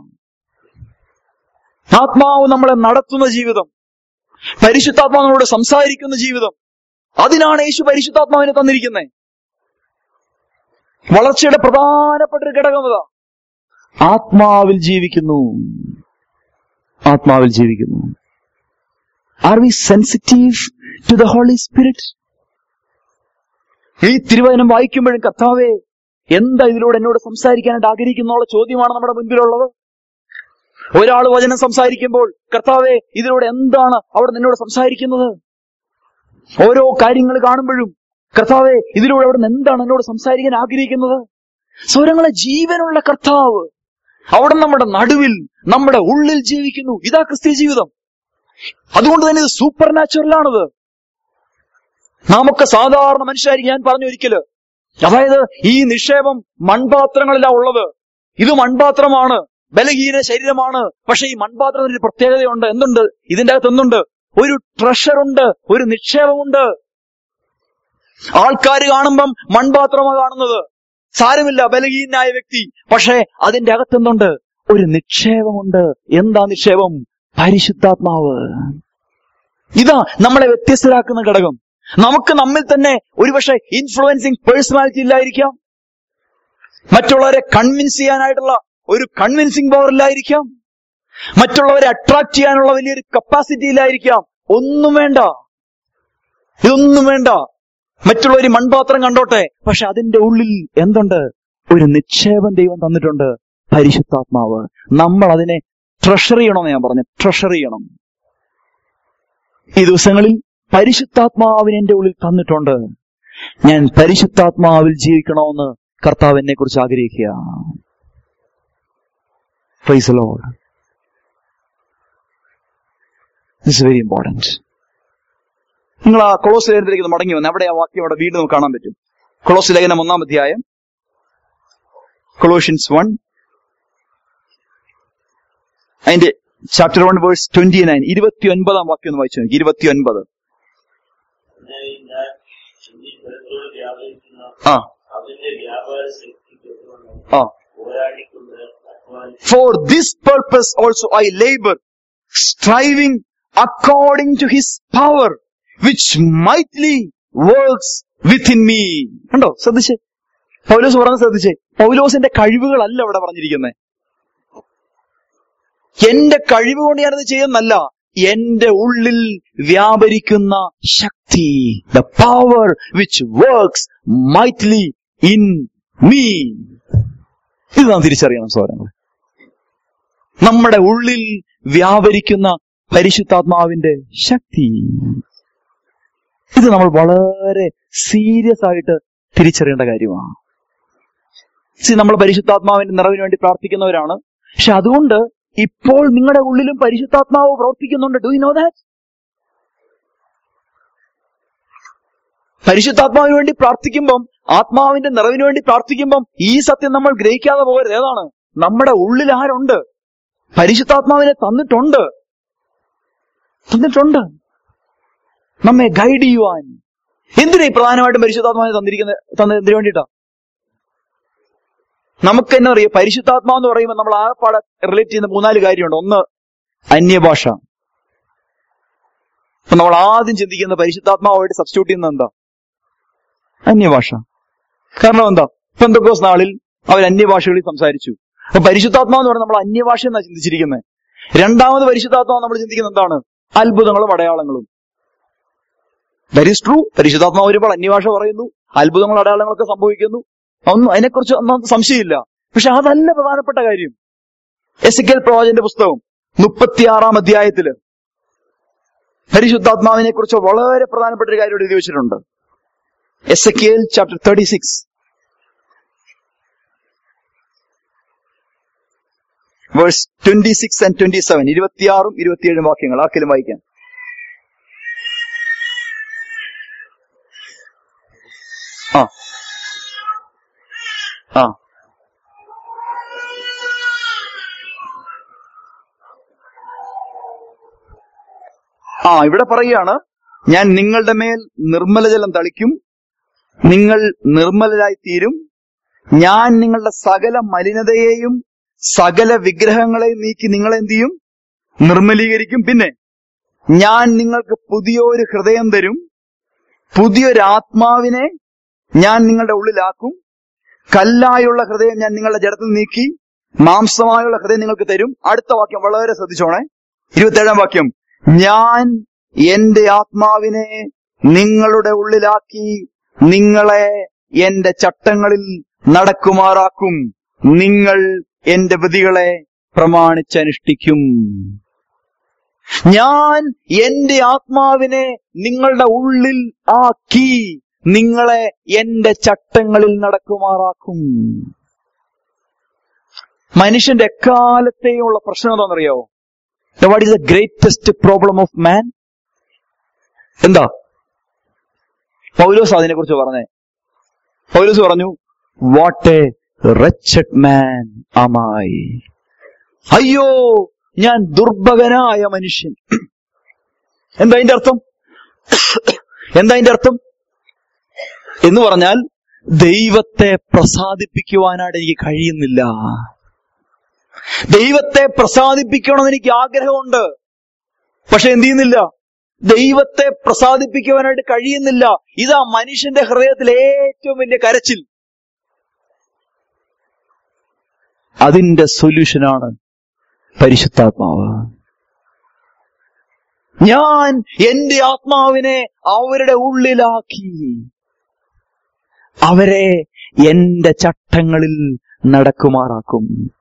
ആത്മാവ് നമ്മളെ നടത്തുന്ന ജീവിതം പരിശുദ്ധാത്മാവ് നമ്മളോട് സംസാരിക്കുന്ന ജീവിതം അതിനാണ് യേശു പരിശുദ്ധാത്മാവിനെ തന്നിരിക്കുന്നത് വളർച്ചയുടെ പ്രധാനപ്പെട്ട ഒരു ഘടകം അതാ ആത്മാവിൽ ജീവിക്കുന്നു ആത്മാവിൽ ജീവിക്കുന്നു are we sensitive to the Holy Spirit ഈ തിരുവചനം വായിക്കുമ്പോഴും കർത്താവേ എന്താ ഇതിലൂടെ എന്നോട് സംസാരിക്കാനായിട്ട് ആഗ്രഹിക്കുന്നുള്ള ചോദ്യമാണ് നമ്മുടെ മുൻപിലുള്ളത് ഒരാൾ വചനം സംസാരിക്കുമ്പോൾ കർത്താവെ ഇതിലൂടെ എന്താണ് അവിടെ നിന്നോട് സംസാരിക്കുന്നത് ഓരോ കാര്യങ്ങൾ കാണുമ്പോഴും കർത്താവെ ഇതിലൂടെ അവിടെ നിന്ന് എന്താണ് എന്നോട് സംസാരിക്കാൻ ആഗ്രഹിക്കുന്നത് സ്വരങ്ങളെ ജീവനുള്ള കർത്താവ് അവിടെ നമ്മുടെ നടുവിൽ നമ്മുടെ ഉള്ളിൽ ജീവിക്കുന്നു ഇതാ ക്രിസ്ത്യ ജീവിതം അതുകൊണ്ട് തന്നെ ഇത് സൂപ്പർ നാച്ചുറലാണത് നാമൊക്കെ സാധാരണ മനുഷ്യരായിരിക്കും ഞാൻ പറഞ്ഞു ഒരിക്കല് അതായത് ഈ നിക്ഷേപം മൺപാത്രങ്ങളിലാ ഉള്ളത് ഇത് മൺപാത്രമാണ് ബലഹീന ശരീരമാണ് പക്ഷെ ഈ മൺപാത്രത്തിന് ഒരു പ്രത്യേകതയുണ്ട് എന്തുണ്ട് ഇതിന്റെ അകത്ത് എന്തുണ്ട് ഒരു ട്രഷർ ഉണ്ട് ഒരു നിക്ഷേപമുണ്ട് ആൾക്കാർ കാണുമ്പം മൺപാത്രമാണ് കാണുന്നത് സാരമില്ല ബലഹീനായ വ്യക്തി പക്ഷേ അതിന്റെ അകത്തെന്തുണ്ട് ഒരു നിക്ഷേപമുണ്ട് എന്താ നിക്ഷേപം പരിശുദ്ധാത്മാവ് ഇതാ നമ്മളെ വ്യത്യസ്തരാക്കുന്ന ഘടകം നമുക്ക് നമ്മിൽ തന്നെ ഒരുപക്ഷെ ഇൻഫ്ലുവൻസിങ് പേഴ്സണാലിറ്റി ഇല്ലായിരിക്കാം മറ്റുള്ളവരെ കൺവിൻസ് ചെയ്യാനായിട്ടുള്ള ഒരു കൺവിൻസിങ് പവർ ഇല്ലായിരിക്കാം മറ്റുള്ളവരെ അട്രാക്ട് ചെയ്യാനുള്ള വലിയൊരു കപ്പാസിറ്റി ഇല്ലായിരിക്കാം ഒന്നും വേണ്ട ഇതൊന്നും വേണ്ട മറ്റുള്ളവർ മൺപാത്രം കണ്ടോട്ടെ പക്ഷെ അതിന്റെ ഉള്ളിൽ എന്തുണ്ട് ഒരു നിക്ഷേപം ദൈവം തന്നിട്ടുണ്ട് പരിശുദ്ധാത്മാവ് നമ്മൾ അതിനെ ട്രഷർ ചെയ്യണമെന്ന് ഞാൻ പറഞ്ഞു ട്രഷർ ചെയ്യണം ഈ ദിവസങ്ങളിൽ പരിശുദ്ധാത്മാവിന് എന്റെ ഉള്ളിൽ തന്നിട്ടുണ്ട് ഞാൻ പരിശുദ്ധാത്മാവിൽ ജീവിക്കണമെന്ന് കർത്താവ് എന്നെ കുറിച്ച് ആഗ്രഹിക്കുക praise Lord it's very important നിങ്ങൾ ആ കൊളോസ് ലേഖനത്തിലേക്ക് ഒന്ന് മടങ്ങി വന്ന് അവിടെ ആ വാക്യം അവിടെ വീണ്ടും നമുക്ക് കാണാൻ പറ്റും കൊളോസ് ലേഖനം ഒന്നാം അധ്യായം കൊളോഷ്യൻസ് വൺ അതിന്റെ chapter one verse twenty nine ഇരുപത്തി ഒൻപതാം വാക്യം ഒന്ന് വായിച്ചു നോക്കി ഇരുപത്തി ഒൻപത് അങ്ങനെ ഞാൻ ഈ ബലത്തോട് വ്യാപരിക്കുന്ന ആ അവന്റെ വ്യാപാര ശക്തിക്കൊണ്ടുവന്ന് ആ പോരാടിക്കൊണ്ട് അധ്വാനിച്ച് For this purpose also I labor, striving according to his power, which mightily works within me. കണ്ടോ ശ്രദ്ധിച്ചേ പൗലോസ് പറഞ്ഞ ശ്രദ്ധിച്ചേ പൗലോസിന്റെ കഴിവുകളല്ല ഇവിടെ പറഞ്ഞിരിക്കുന്നത് എന്റെ കഴിവ് കൊണ്ട് ഞാനത് ചെയ്യുന്നല്ല എന്റെ ഉള്ളിൽ വ്യാപരിക്കുന്ന ശക്തി the power which works mightily in me ഇത് നാം തിരിച്ചറിയണം സോദരങ്ങൾ നമ്മുടെ ഉള്ളിൽ വ്യാപരിക്കുന്ന പരിശുദ്ധാത്മാവിന്റെ ശക്തി ഇത് നമ്മൾ വളരെ സീരിയസ് ആയിട്ട് തിരിച്ചറിയേണ്ട കാര്യമാണ് See, നമ്മൾ പരിശുദ്ധാത്മാവിന്റെ നിറവിന് വേണ്ടി പ്രാർത്ഥിക്കുന്നവരാണ് പക്ഷെ അതുകൊണ്ട് ഇപ്പോൾ നിങ്ങളുടെ ഉള്ളിലും പരിശുദ്ധാത്മാവ് പ്രവർത്തിക്കുന്നുണ്ട് ഡു യു നോ ദാറ്റ് പരിശുദ്ധാത്മാവിന് വേണ്ടി പ്രാർത്ഥിക്കുമ്പം ആത്മാവിന്റെ നിറവിന് വേണ്ടി പ്രാർത്ഥിക്കുമ്പം ഈ സത്യം നമ്മൾ ഗ്രഹിക്കാതെ പോകരുത് ഏതാണ് നമ്മുടെ ഉള്ളിൽ ആരുണ്ട് പരിശുദ്ധാത്മാവിനെ തന്നിട്ടുണ്ട് തന്നിട്ടുണ്ട് നമ്മെ ഗൈഡ് ചെയ്യുവാൻ എന്തിനാ ഈ പ്രധാനമായിട്ടും പരിശുദ്ധാത്മാവിനെ തന്നിരിക്കുന്നത് തന്നത് എന്തിനു വേണ്ടിയിട്ടാ നമുക്ക് തന്നെ അറിയാം പരിശുദ്ധാത്മാവ് എന്ന് പറയുമ്പോൾ നമ്മൾ ആകെപ്പാടെ റിലേറ്റ് ചെയ്യുന്ന മൂന്നാല് കാര്യമുണ്ട് ഒന്ന് അന്യഭാഷ അപ്പൊ നമ്മൾ ആദ്യം ചിന്തിക്കുന്ന പരിശുദ്ധാത്മാവായിട്ട് സബ്സ്റ്റിറ്റ്യൂട്ട് ചെയ്യുന്നത് എന്താ അന്യഭാഷ കാരണം എന്താ പെന്തക്കോസ് നാളിൽ അവർ അന്യഭാഷകളിൽ സംസാരിച്ചു അപ്പൊ പരിശുദ്ധാത്മാവ് എന്ന് പറഞ്ഞാൽ നമ്മൾ അന്യഭാഷ എന്നാ ചിന്തിച്ചിരിക്കുന്നത് രണ്ടാമത് പരിശുദ്ധാത്മാവ് നമ്മൾ ചിന്തിക്കുന്നത് എന്താണ് അത്ഭുതങ്ങളും അടയാളങ്ങളും ദറ്റ് ഈസ് ട്രൂ പരിശുദ്ധാത്മാവ് വരുമ്പോൾ അന്യഭാഷ പറയുന്നു അത്ഭുതങ്ങളും അടയാളങ്ങളൊക്കെ സംഭവിക്കുന്നു ഒന്നും അതിനെക്കുറിച്ച് ഒന്നും സംശയമില്ല പക്ഷെ അതല്ല പ്രധാനപ്പെട്ട കാര്യം എസ് കെൽ പ്രവാചന്റെ പുസ്തകം മുപ്പത്തിയാറാം അധ്യായത്തില് പരിശുദ്ധാത്മാവിനെ കുറിച്ച് വളരെ പ്രധാനപ്പെട്ട ഒരു കാര്യം ഇവിടെ എഴുതി വെച്ചിട്ടുണ്ട് Ezekiel chapter thirty six verse twenty six and twenty seven ഇരുപത്തിയാറും ഇരുപത്തിയേഴും വാക്യങ്ങൾ ആർക്കെങ്കിലും വായിക്കാം ആ ആ ആ ഇവിടെ പറയുകയാണ് ഞാൻ നിങ്ങളുടെ മേൽ നിർമ്മലജലം തളിക്കും നിങ്ങൾ നിർമ്മലരായി തീരും ഞാൻ നിങ്ങളുടെ സകല മലിനതയെയും സകല വിഗ്രഹങ്ങളെയും നീക്കി നിങ്ങളെ എന്ത് ചെയ്യും നിർമ്മലീകരിക്കും പിന്നെ ഞാൻ നിങ്ങൾക്ക് പുതിയൊരു ഹൃദയം തരും പുതിയൊരു ആത്മാവിനെ ഞാൻ നിങ്ങളുടെ ഉള്ളിലാക്കും കല്ലായുള്ള ഹൃദയം ഞാൻ നിങ്ങളുടെ ജഡത്തിൽ നീക്കി മാംസമായുള്ള ഹൃദയം നിങ്ങൾക്ക് തരും അടുത്ത വാക്യം വളരെ ശ്രദ്ധിച്ചോണേ ഇരുപത്തേഴാം വാക്യം ഞാൻ എന്റെ ആത്മാവിനെ നിങ്ങളുടെ ഉള്ളിലാക്കി നിങ്ങളെ എന്റെ ചട്ടങ്ങളിൽ നടക്കുമാറാക്കും നിങ്ങൾ എന്റെ വിധികളെ പ്രമാണിച്ചനുഷ്ഠിക്കും ഞാൻ എന്റെ ആത്മാവിനെ നിങ്ങളുടെ ഉള്ളിൽ ആക്കി നിങ്ങളെ എന്റെ ചട്ടങ്ങളിൽ നടക്കുമാറാക്കും മനുഷ്യന്റെ എക്കാലത്തെയുള്ള പ്രശ്നം എന്താണെന്നറിയോ what is the greatest problem of man എന്താ പൗലോസ് അതിനെ കുറിച്ച് പറഞ്ഞേ പൗലോസ് പറഞ്ഞു what a wretched man am I അയ്യോ ഞാൻ ദുർഭകനായ മനുഷ്യൻ എന്താ അതിന്റെ അർത്ഥം എന്താ അതിന്റെ അർത്ഥം എന്ന് പറഞ്ഞാൽ ദൈവത്തെ പ്രസാദിപ്പിക്കുവാനായിട്ട് എനിക്ക് കഴിയുന്നില്ല ദൈവത്തെ പ്രസാദിപ്പിക്കണമെന്ന് എനിക്ക് ആഗ്രഹമുണ്ട് പക്ഷെ എന്ത് ചെയ്യുന്നില്ല ദൈവത്തെ പ്രസാദിപ്പിക്കുവാനായിട്ട് കഴിയുന്നില്ല ഇതാ മനുഷ്യന്റെ ഹൃദയത്തിലെ ഏറ്റവും വലിയ കരച്ചിൽ അതിന്റെ സൊല്യൂഷനാണ് പരിശുദ്ധാത്മാവ് ഞാൻ എന്റെ ആത്മാവിനെ അവരുടെ ഉള്ളിലാക്കി അവരെ എന്റെ ചട്ടങ്ങളിൽ നടക്കുമാറാക്കും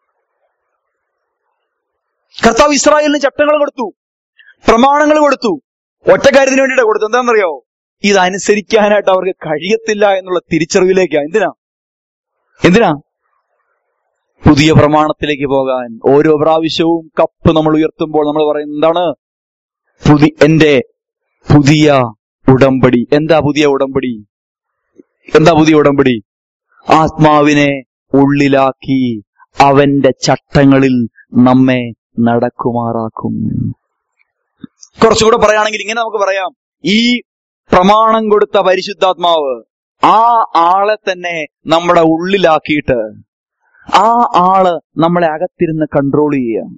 കർത്താവ് ഇസ്രായേലിന് ചട്ടങ്ങൾ കൊടുത്തു പ്രമാണങ്ങൾ കൊടുത്തു ഒറ്റ കാര്യത്തിന് വേണ്ടിയിട്ട് കൊടുത്തു എന്താണെന്നറിയോ ഇതനുസരിക്കാനായിട്ട് അവർക്ക് കഴിയത്തില്ല എന്നുള്ള തിരിച്ചറിവിലേക്കാ എന്തിനാ എന്തിനാ പുതിയ പ്രമാണത്തിലേക്ക് പോകാൻ ഓരോ പ്രാവശ്യവും കപ്പ് നമ്മൾ ഉയർത്തുമ്പോൾ നമ്മൾ പറയും എന്താണ് പുതി എന്റെ പുതിയ ഉടമ്പടി എന്താ പുതിയ ഉടമ്പടി എന്താ പുതിയ ഉടമ്പടി ആത്മാവിനെ ഉള്ളിലാക്കി അവന്റെ ചട്ടങ്ങളിൽ നമ്മെ നടക്കുമാറാക്കും കുറച്ചുകൂടെ പറയുകയാണെങ്കിൽ ഇങ്ങനെ നമുക്ക് പറയാം ഈ പ്രമാണം കൊടുത്ത പരിശുദ്ധാത്മാവ് ആ ആളെ തന്നെ നമ്മുടെ ഉള്ളിലാക്കിയിട്ട് ആ ആള് നമ്മളെ അകത്തിരുന്ന് കൺട്രോൾ ചെയ്യുക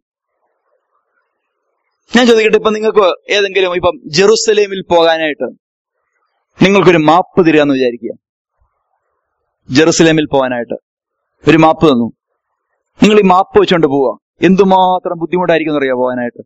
ഞാൻ ചോദിക്കട്ടെ ഇപ്പൊ നിങ്ങൾക്ക് ഏതെങ്കിലും ഇപ്പം ജെറുസലേമിൽ പോകാനായിട്ട് നിങ്ങൾക്കൊരു മാപ്പ് തരികയെന്ന് വിചാരിക്കുക ജെറുസലേമിൽ പോകാനായിട്ട് ഒരു മാപ്പ് തന്നു നിങ്ങൾ ഈ മാപ്പ് വെച്ചുകൊണ്ട് പോവുക എന്തുമാത്രം ബുദ്ധിമുട്ടായിരിക്കും എന്നറിയാ പോകാനായിട്ട്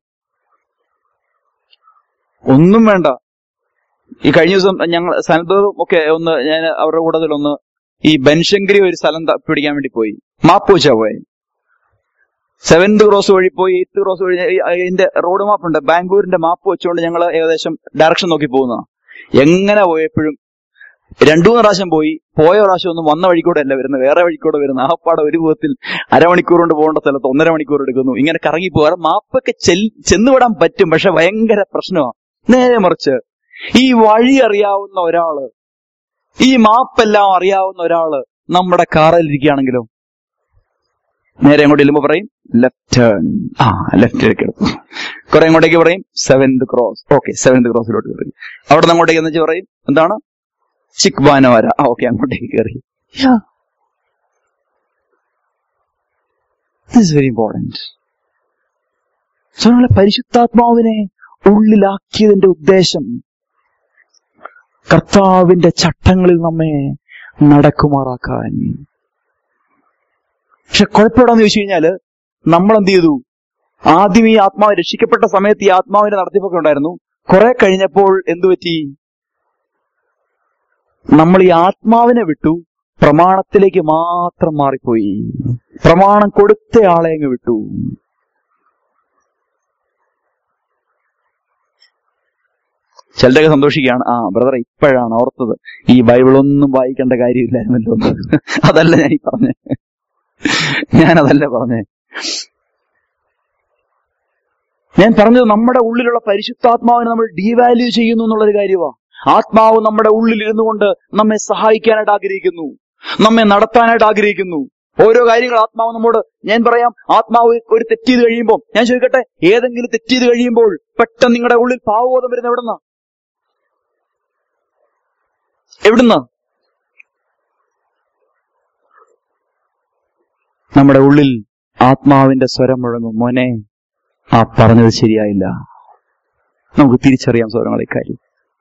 ഒന്നും വേണ്ട ഈ കഴിഞ്ഞ ദിവസം ഞങ്ങൾ സനദവും ഒക്കെ ഒന്ന് ഞാൻ അവരുടെ കൂട്ടത്തിൽ ഒന്ന് ഈ ബൻശങ്കരി ഒരു സ്ഥലം ത- പിടിക്കാൻ വേണ്ടി പോയി മാപ്പ് വെച്ചാ പോയെ സെവൻത് ക്രോസ് വഴി പോയി എയ്ത്ത് ക്രോസ് വഴി ഈ- ഇതിന്റെ റോഡ് മാപ്പ് ഉണ്ട് ബാംഗ്ലൂരിന്റെ മാപ്പ് വെച്ചുകൊണ്ട് ഞങ്ങൾ ഏകദേശം ഡയറക്ഷൻ നോക്കി പോകുന്ന എങ്ങനെ പോയപ്പോഴും രണ്ടു മൂന്ന് പ്രാവശ്യം പോയി പോയ പ്രാവശ്യം ഒന്നും വന്ന വഴിക്കൂടെ അല്ല വരുന്നത് വേറെ വഴിക്കൂടെ വരുന്നത് ആപ്പാടെ ഒരു വിധത്തിൽ അരമണിക്കൂർ കൊണ്ട് പോകേണ്ട സ്ഥലത്ത് ഒന്നര മണിക്കൂർ എടുക്കുന്നു ഇങ്ങനെ കറങ്ങി പോകാൻ മാപ്പൊക്കെ ചെൽ- ചെന്നുവിടാൻ പറ്റും പക്ഷെ ഭയങ്കര പ്രശ്നമാണ് നേരെ മറിച്ച് ഈ വഴി അറിയാവുന്ന ഒരാള് ഈ മാപ്പെല്ലാം അറിയാവുന്ന ഒരാള് നമ്മുടെ കാറിൽ ഇരിക്കുകയാണെങ്കിലോ നേരെ അങ്ങോട്ട് ചെല്ലുമ്പോ പറയും ലെഫ്റ്റ് ടേൺ ആ ലെഫ്റ്റിലേക്ക് എടുത്തു കുറെ അങ്ങോട്ടേക്ക് പറയും സെവൻത് ക്രോസ് ഓക്കെ സെവൻത് ക്രോസിലോട്ട് കയറി അവിടെ നിന്ന് അങ്ങോട്ടേക്ക് എന്ന് വെച്ച് പറയും എന്താണ് ചിക്ബാനവര ആ ഓക്കെ അങ്ങോട്ടേക്ക് കയറി വെരി ഇമ്പോർട്ടന്റ് സോ നമ്മളെ പരിശുദ്ധാത്മാവിനെ ഉള്ളിലാക്കിയതിന്റെ ഉദ്ദേശം കർത്താവിന്റെ ചട്ടങ്ങളിൽ നമ്മെ നടക്കുമാറാക്കാൻ പക്ഷെ കുഴപ്പമിടാന്ന് ചോദിച്ചു കഴിഞ്ഞാല് നമ്മൾ എന്ത് ചെയ്തു ആദ്യം ഈ ആത്മാവ് രക്ഷിക്കപ്പെട്ട സമയത്ത് ഈ ആത്മാവിന്റെ നടത്തിപ്പൊക്കെ ഉണ്ടായിരുന്നു കുറെ കഴിഞ്ഞപ്പോൾ എന്തു പറ്റി നമ്മൾ ഈ ആത്മാവിനെ വിട്ടു പ്രമാണത്തിലേക്ക് മാത്രം മാറിപ്പോയി പ്രമാണം കൊടുത്ത ആളെ അങ്ങ് വിട്ടു ചിലരൊക്കെ സന്തോഷിക്കുകയാണ് ആ ബ്രദറെ ഇപ്പോഴാണ് ഓർത്തത് ഈ ബൈബിളൊന്നും വായിക്കേണ്ട കാര്യമില്ലായിരുന്നല്ലോ എന്ന്. അതല്ല ഞാൻ ഈ പറഞ്ഞേ ഞാനതല്ല പറഞ്ഞേ ഞാൻ പറഞ്ഞത് നമ്മുടെ ഉള്ളിലുള്ള പരിശുദ്ധാത്മാവിനെ നമ്മൾ ഡീവാല്യൂ ചെയ്യുന്നു എന്നുള്ളൊരു കാര്യമാണ് ആത്മാവ് നമ്മുടെ ഉള്ളിൽ ഇരുന്നു കൊണ്ട് നമ്മെ സഹായിക്കാനായിട്ട് ആഗ്രഹിക്കുന്നു നമ്മെ നടത്താനായിട്ട് ആഗ്രഹിക്കുന്നു ഓരോ കാര്യങ്ങൾ ആത്മാവ് നമ്മോട് ഞാൻ പറയാം ആത്മാവ് ഒരു തെറ്റ് ചെയ്ത് കഴിയുമ്പോൾ ഞാൻ ചോദിക്കട്ടെ ഏതെങ്കിലും തെറ്റ് ചെയ്ത് കഴിയുമ്പോൾ പെട്ടെന്ന് നിങ്ങളുടെ ഉള്ളിൽ പാവബോധം വരുന്ന എവിടുന്ന എവിടുന്ന നമ്മുടെ ഉള്ളിൽ ആത്മാവിന്റെ സ്വരം മുഴങ്ങും മോനെ ആ പറഞ്ഞത് ശരിയായില്ല നമുക്ക് തിരിച്ചറിയാം സ്വരങ്ങളെ കാര്യം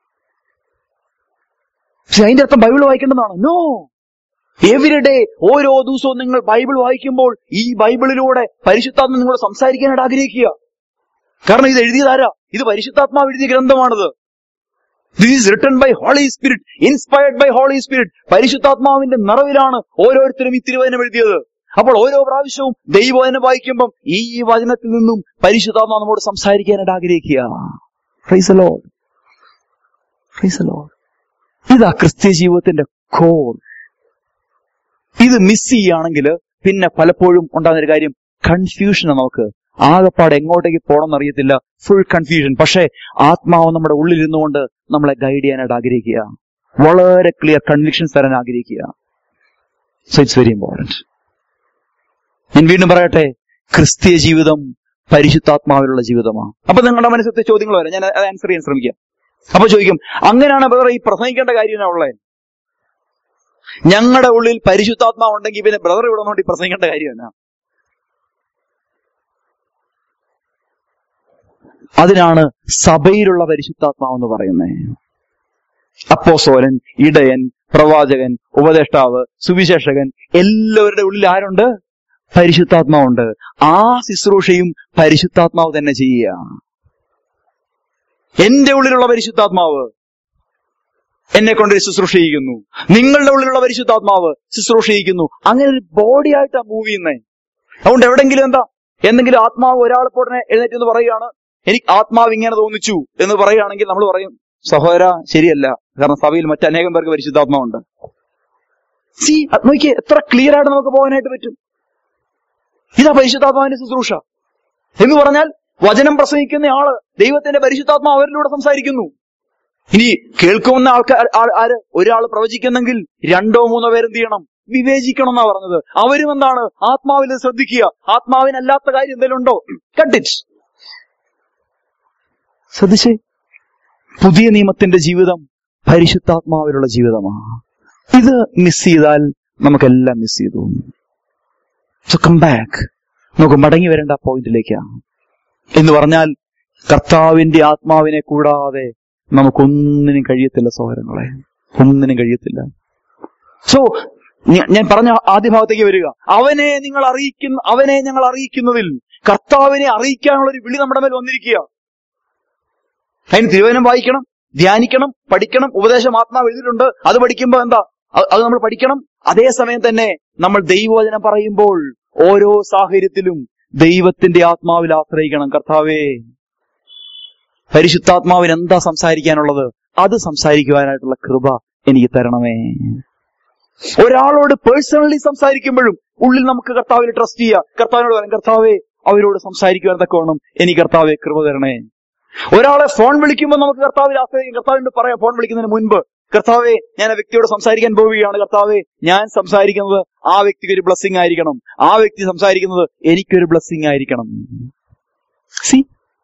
പക്ഷെ അതിന്റെ അർത്ഥം ബൈബിൾ വായിക്കേണ്ടതാണ് നോ എവരി ഡേ ഓരോ ദിവസവും നിങ്ങൾ ബൈബിൾ വായിക്കുമ്പോൾ ഈ ബൈബിളിലൂടെ പരിശുദ്ധാത്മ നിങ്ങളോട് സംസാരിക്കാനായിട്ട് ആഗ്രഹിക്കുക കാരണം ഇത് എഴുതിയതാരാ ഇത് പരിശുദ്ധാത്മാവ് എഴുതിയ ഗ്രന്ഥമാണിത് this is written by Holy Spirit inspired by Holy Spirit പരിശുദ്ധാത്മാവിന്റെ നിറവിലാണ് ഓരോരുത്തരും ഈ തിരുവചനം എഴുതിയത് അപ്പോൾ ഓരോ പ്രാവശ്യവും ദൈവവചനം വായിക്കുമ്പം ഈ വചനത്തിൽ നിന്നും പരിശുദ്ധാത്മാവ് നമ്മോട് സംസാരിക്കാനായിട്ട് ആഗ്രഹിക്കുക Praise the Lord. Praise the Lord. ഇതാ ക്രിസ്ത്യ ജീവിതത്തിന്റെ കോർ ഇത് മിസ് ചെയ്യുകയാണെങ്കിൽ പിന്നെ പലപ്പോഴും ഉണ്ടാകുന്ന ഒരു കാര്യം കൺഫ്യൂഷനാണ് നമുക്ക് ആകപ്പാട് എങ്ങോട്ടേക്ക് പോകണം അറിയത്തില്ല ഫുൾ കൺഫ്യൂഷൻ പക്ഷേ ആത്മാവ് നമ്മുടെ ഉള്ളിലിരുന്നു കൊണ്ട് നമ്മളെ ഗൈഡ് ചെയ്യാനായിട്ട് ആഗ്രഹിക്കുക വളരെ ക്ലിയർ കൺവിക്ഷൻസ് തരാൻ ആഗ്രഹിക്കുക സോ ഇറ്റ്സ് വെരി ഇമ്പോർട്ടന്റ് ഞാൻ വീണ്ടും പറയട്ടെ ക്രിസ്തീയ ജീവിതം പരിശുദ്ധാത്മാവിലുള്ള ജീവിതമാണ് അപ്പൊ നിങ്ങളുടെ മനസ്സിലത്തെ ചോദ്യങ്ങൾ വരാം ഞാൻ അത് ആൻസർ ചെയ്യാൻ ശ്രമിക്കാം അപ്പൊ ചോദിക്കും അങ്ങനെയാണ് ബ്രദർ ഈ പ്രസംഗിക്കേണ്ട കാര്യമാണ് ഉള്ളത് ഞങ്ങളുടെ ഉള്ളിൽ പരിശുദ്ധാത്മാവ് ഉണ്ടെങ്കിൽ പിന്നെ ബ്രദർ ഇവിടെ നോട്ടി പ്രസംഗിക്കേണ്ട കാര്യമല്ല അതിനാണ് സഭയിലുള്ള പരിശുദ്ധാത്മാവ് എന്ന് പറയുന്നത് അപ്പോസോലൻ ഇടയൻ പ്രവാചകൻ ഉപദേഷ്ടാവ് സുവിശേഷകൻ എല്ലാവരുടെ ഉള്ളിൽ ആരുണ്ട് പരിശുദ്ധാത്മാവുണ്ട് ആ ശുശ്രൂഷയും പരിശുദ്ധാത്മാവ് തന്നെ ചെയ്യുക എന്റെ ഉള്ളിലുള്ള പരിശുദ്ധാത്മാവ് എന്നെ കൊണ്ട് ഒരു ശുശ്രൂഷ ചെയ്യിക്കുന്നു നിങ്ങളുടെ ഉള്ളിലുള്ള പരിശുദ്ധാത്മാവ് ശുശ്രൂഷ ചെയ്യിക്കുന്നു അങ്ങനെ ഒരു ബോഡി ആയിട്ടാ മൂവ് ചെയ്യുന്നേ അതുകൊണ്ട് എവിടെങ്കിലും എന്താ എന്തെങ്കിലും ആത്മാവ് ഒരാൾ ഉടനെ എഴുന്നേറ്റ് എന്ന് പറയുകയാണ് എനിക്ക് ആത്മാവ് ഇങ്ങനെ തോന്നിച്ചു എന്ന് പറയുകയാണെങ്കിൽ നമ്മൾ പറയും സഹോദര ശരിയല്ല കാരണം സഭയിൽ മറ്റനേകം പേർക്ക് പരിശുദ്ധാത്മാവുണ്ട് സി നോക്കിയേ എത്ര ക്ലിയർ ആയിട്ട് നമുക്ക് പോകാനായിട്ട് പറ്റും ഇതാ പരിശുദ്ധാത്മാവിന്റെ ശുശ്രൂഷ എന്ന് പറഞ്ഞാൽ വചനം പ്രസംഗിക്കുന്ന ആള് ദൈവത്തിന്റെ പരിശുദ്ധാത്മാവ് അവരിലൂടെ സംസാരിക്കുന്നു ഇനി കേൾക്കുമെന്ന ആൾക്കാർ ആ- ആര് ഒരാൾ പ്രവചിക്കുന്നെങ്കിൽ രണ്ടോ മൂന്നോ പേരെന്ത് ചെയ്യണം വിവേചിക്കണം എന്നാ പറഞ്ഞത് അവരും എന്താണ് ആത്മാവിൽ ശ്രദ്ധിക്കുക ആത്മാവിനല്ലാത്ത കാര്യം എന്തെങ്കിലും ഉണ്ടോ കണ്ടിറ്റ് ശ്രദ്ധിച്ചേ പുതിയ നിയമത്തിന്റെ ജീവിതം പരിശുദ്ധാത്മാവിലുള്ള ജീവിതമാണ് ഇത് മിസ് ചെയ്താൽ നമുക്കെല്ലാം മിസ് ചെയ്തു സോ കം ബാക്ക് നമുക്ക് മടങ്ങി വരേണ്ട പോയിന്റിലേക്കാണ് എന്ന് പറഞ്ഞാൽ കർത്താവിന്റെ ആത്മാവിനെ കൂടാതെ നമുക്കൊന്നിനും കഴിയത്തില്ല സഹോദരങ്ങളെ ഒന്നിനും കഴിയത്തില്ല സോ ഞാൻ പറഞ്ഞ ആദ്യ ഭാഗത്തേക്ക് വരിക അവനെ നിങ്ങൾ അറിയിക്കുന്ന അവനെ ഞങ്ങൾ അറിയിക്കുന്നതിൽ കർത്താവിനെ അറിയിക്കാനുള്ള ഒരു വിളി നമ്മുടെ മേൽ വന്നിരിക്കുക അതിന് തിരുവചനം വായിക്കണം ധ്യാനിക്കണം പഠിക്കണം ഉപദേശം ആത്മാവ് എഴുതിയിട്ടുണ്ട് അത് പഠിക്കുമ്പോൾ എന്താ അത് അത് നമ്മൾ പഠിക്കണം അതേസമയം തന്നെ നമ്മൾ ദൈവവചനം പറയുമ്പോൾ ഓരോ സാഹചര്യത്തിലും ദൈവത്തിന്റെ ആത്മാവിൽ ആശ്രയിക്കണം കർത്താവേ പരിശുദ്ധാത്മാവിന് എന്താ സംസാരിക്കാനുള്ളത് അത് സംസാരിക്കുവാനായിട്ടുള്ള കൃപ എനിക്ക് തരണമേ ഒരാളോട് പേഴ്സണലി സംസാരിക്കുമ്പോഴും ഉള്ളിൽ നമുക്ക് കർത്താവിൽ ട്രസ്റ്റ് ചെയ്യുക കർത്താവിനോട് പറയാം കർത്താവേ അവരോട് സംസാരിക്കുവാൻ തക്കവണ്ണം എനിക്ക് കർത്താവെ കൃപ തരണേ ഒരാളെ ഫോൺ വിളിക്കുമ്പോൾ നമുക്ക് കർത്താവിൽ ആശ്രയിക്കും കർത്താവിനോട് പറയാം ഫോൺ വിളിക്കുന്നതിന് മുൻപ് കർത്താവെ ഞാൻ ആ വ്യക്തിയോട് സംസാരിക്കാൻ പോവുകയാണ് കർത്താവെ ഞാൻ സംസാരിക്കുന്നത് ആ വ്യക്തിക്ക് ഒരു ബ്ലസ്സിംഗ് ആയിരിക്കണം ആ വ്യക്തി സംസാരിക്കുന്നത് എനിക്കൊരു ബ്ലസ്സിംഗ് ആയിരിക്കണം സി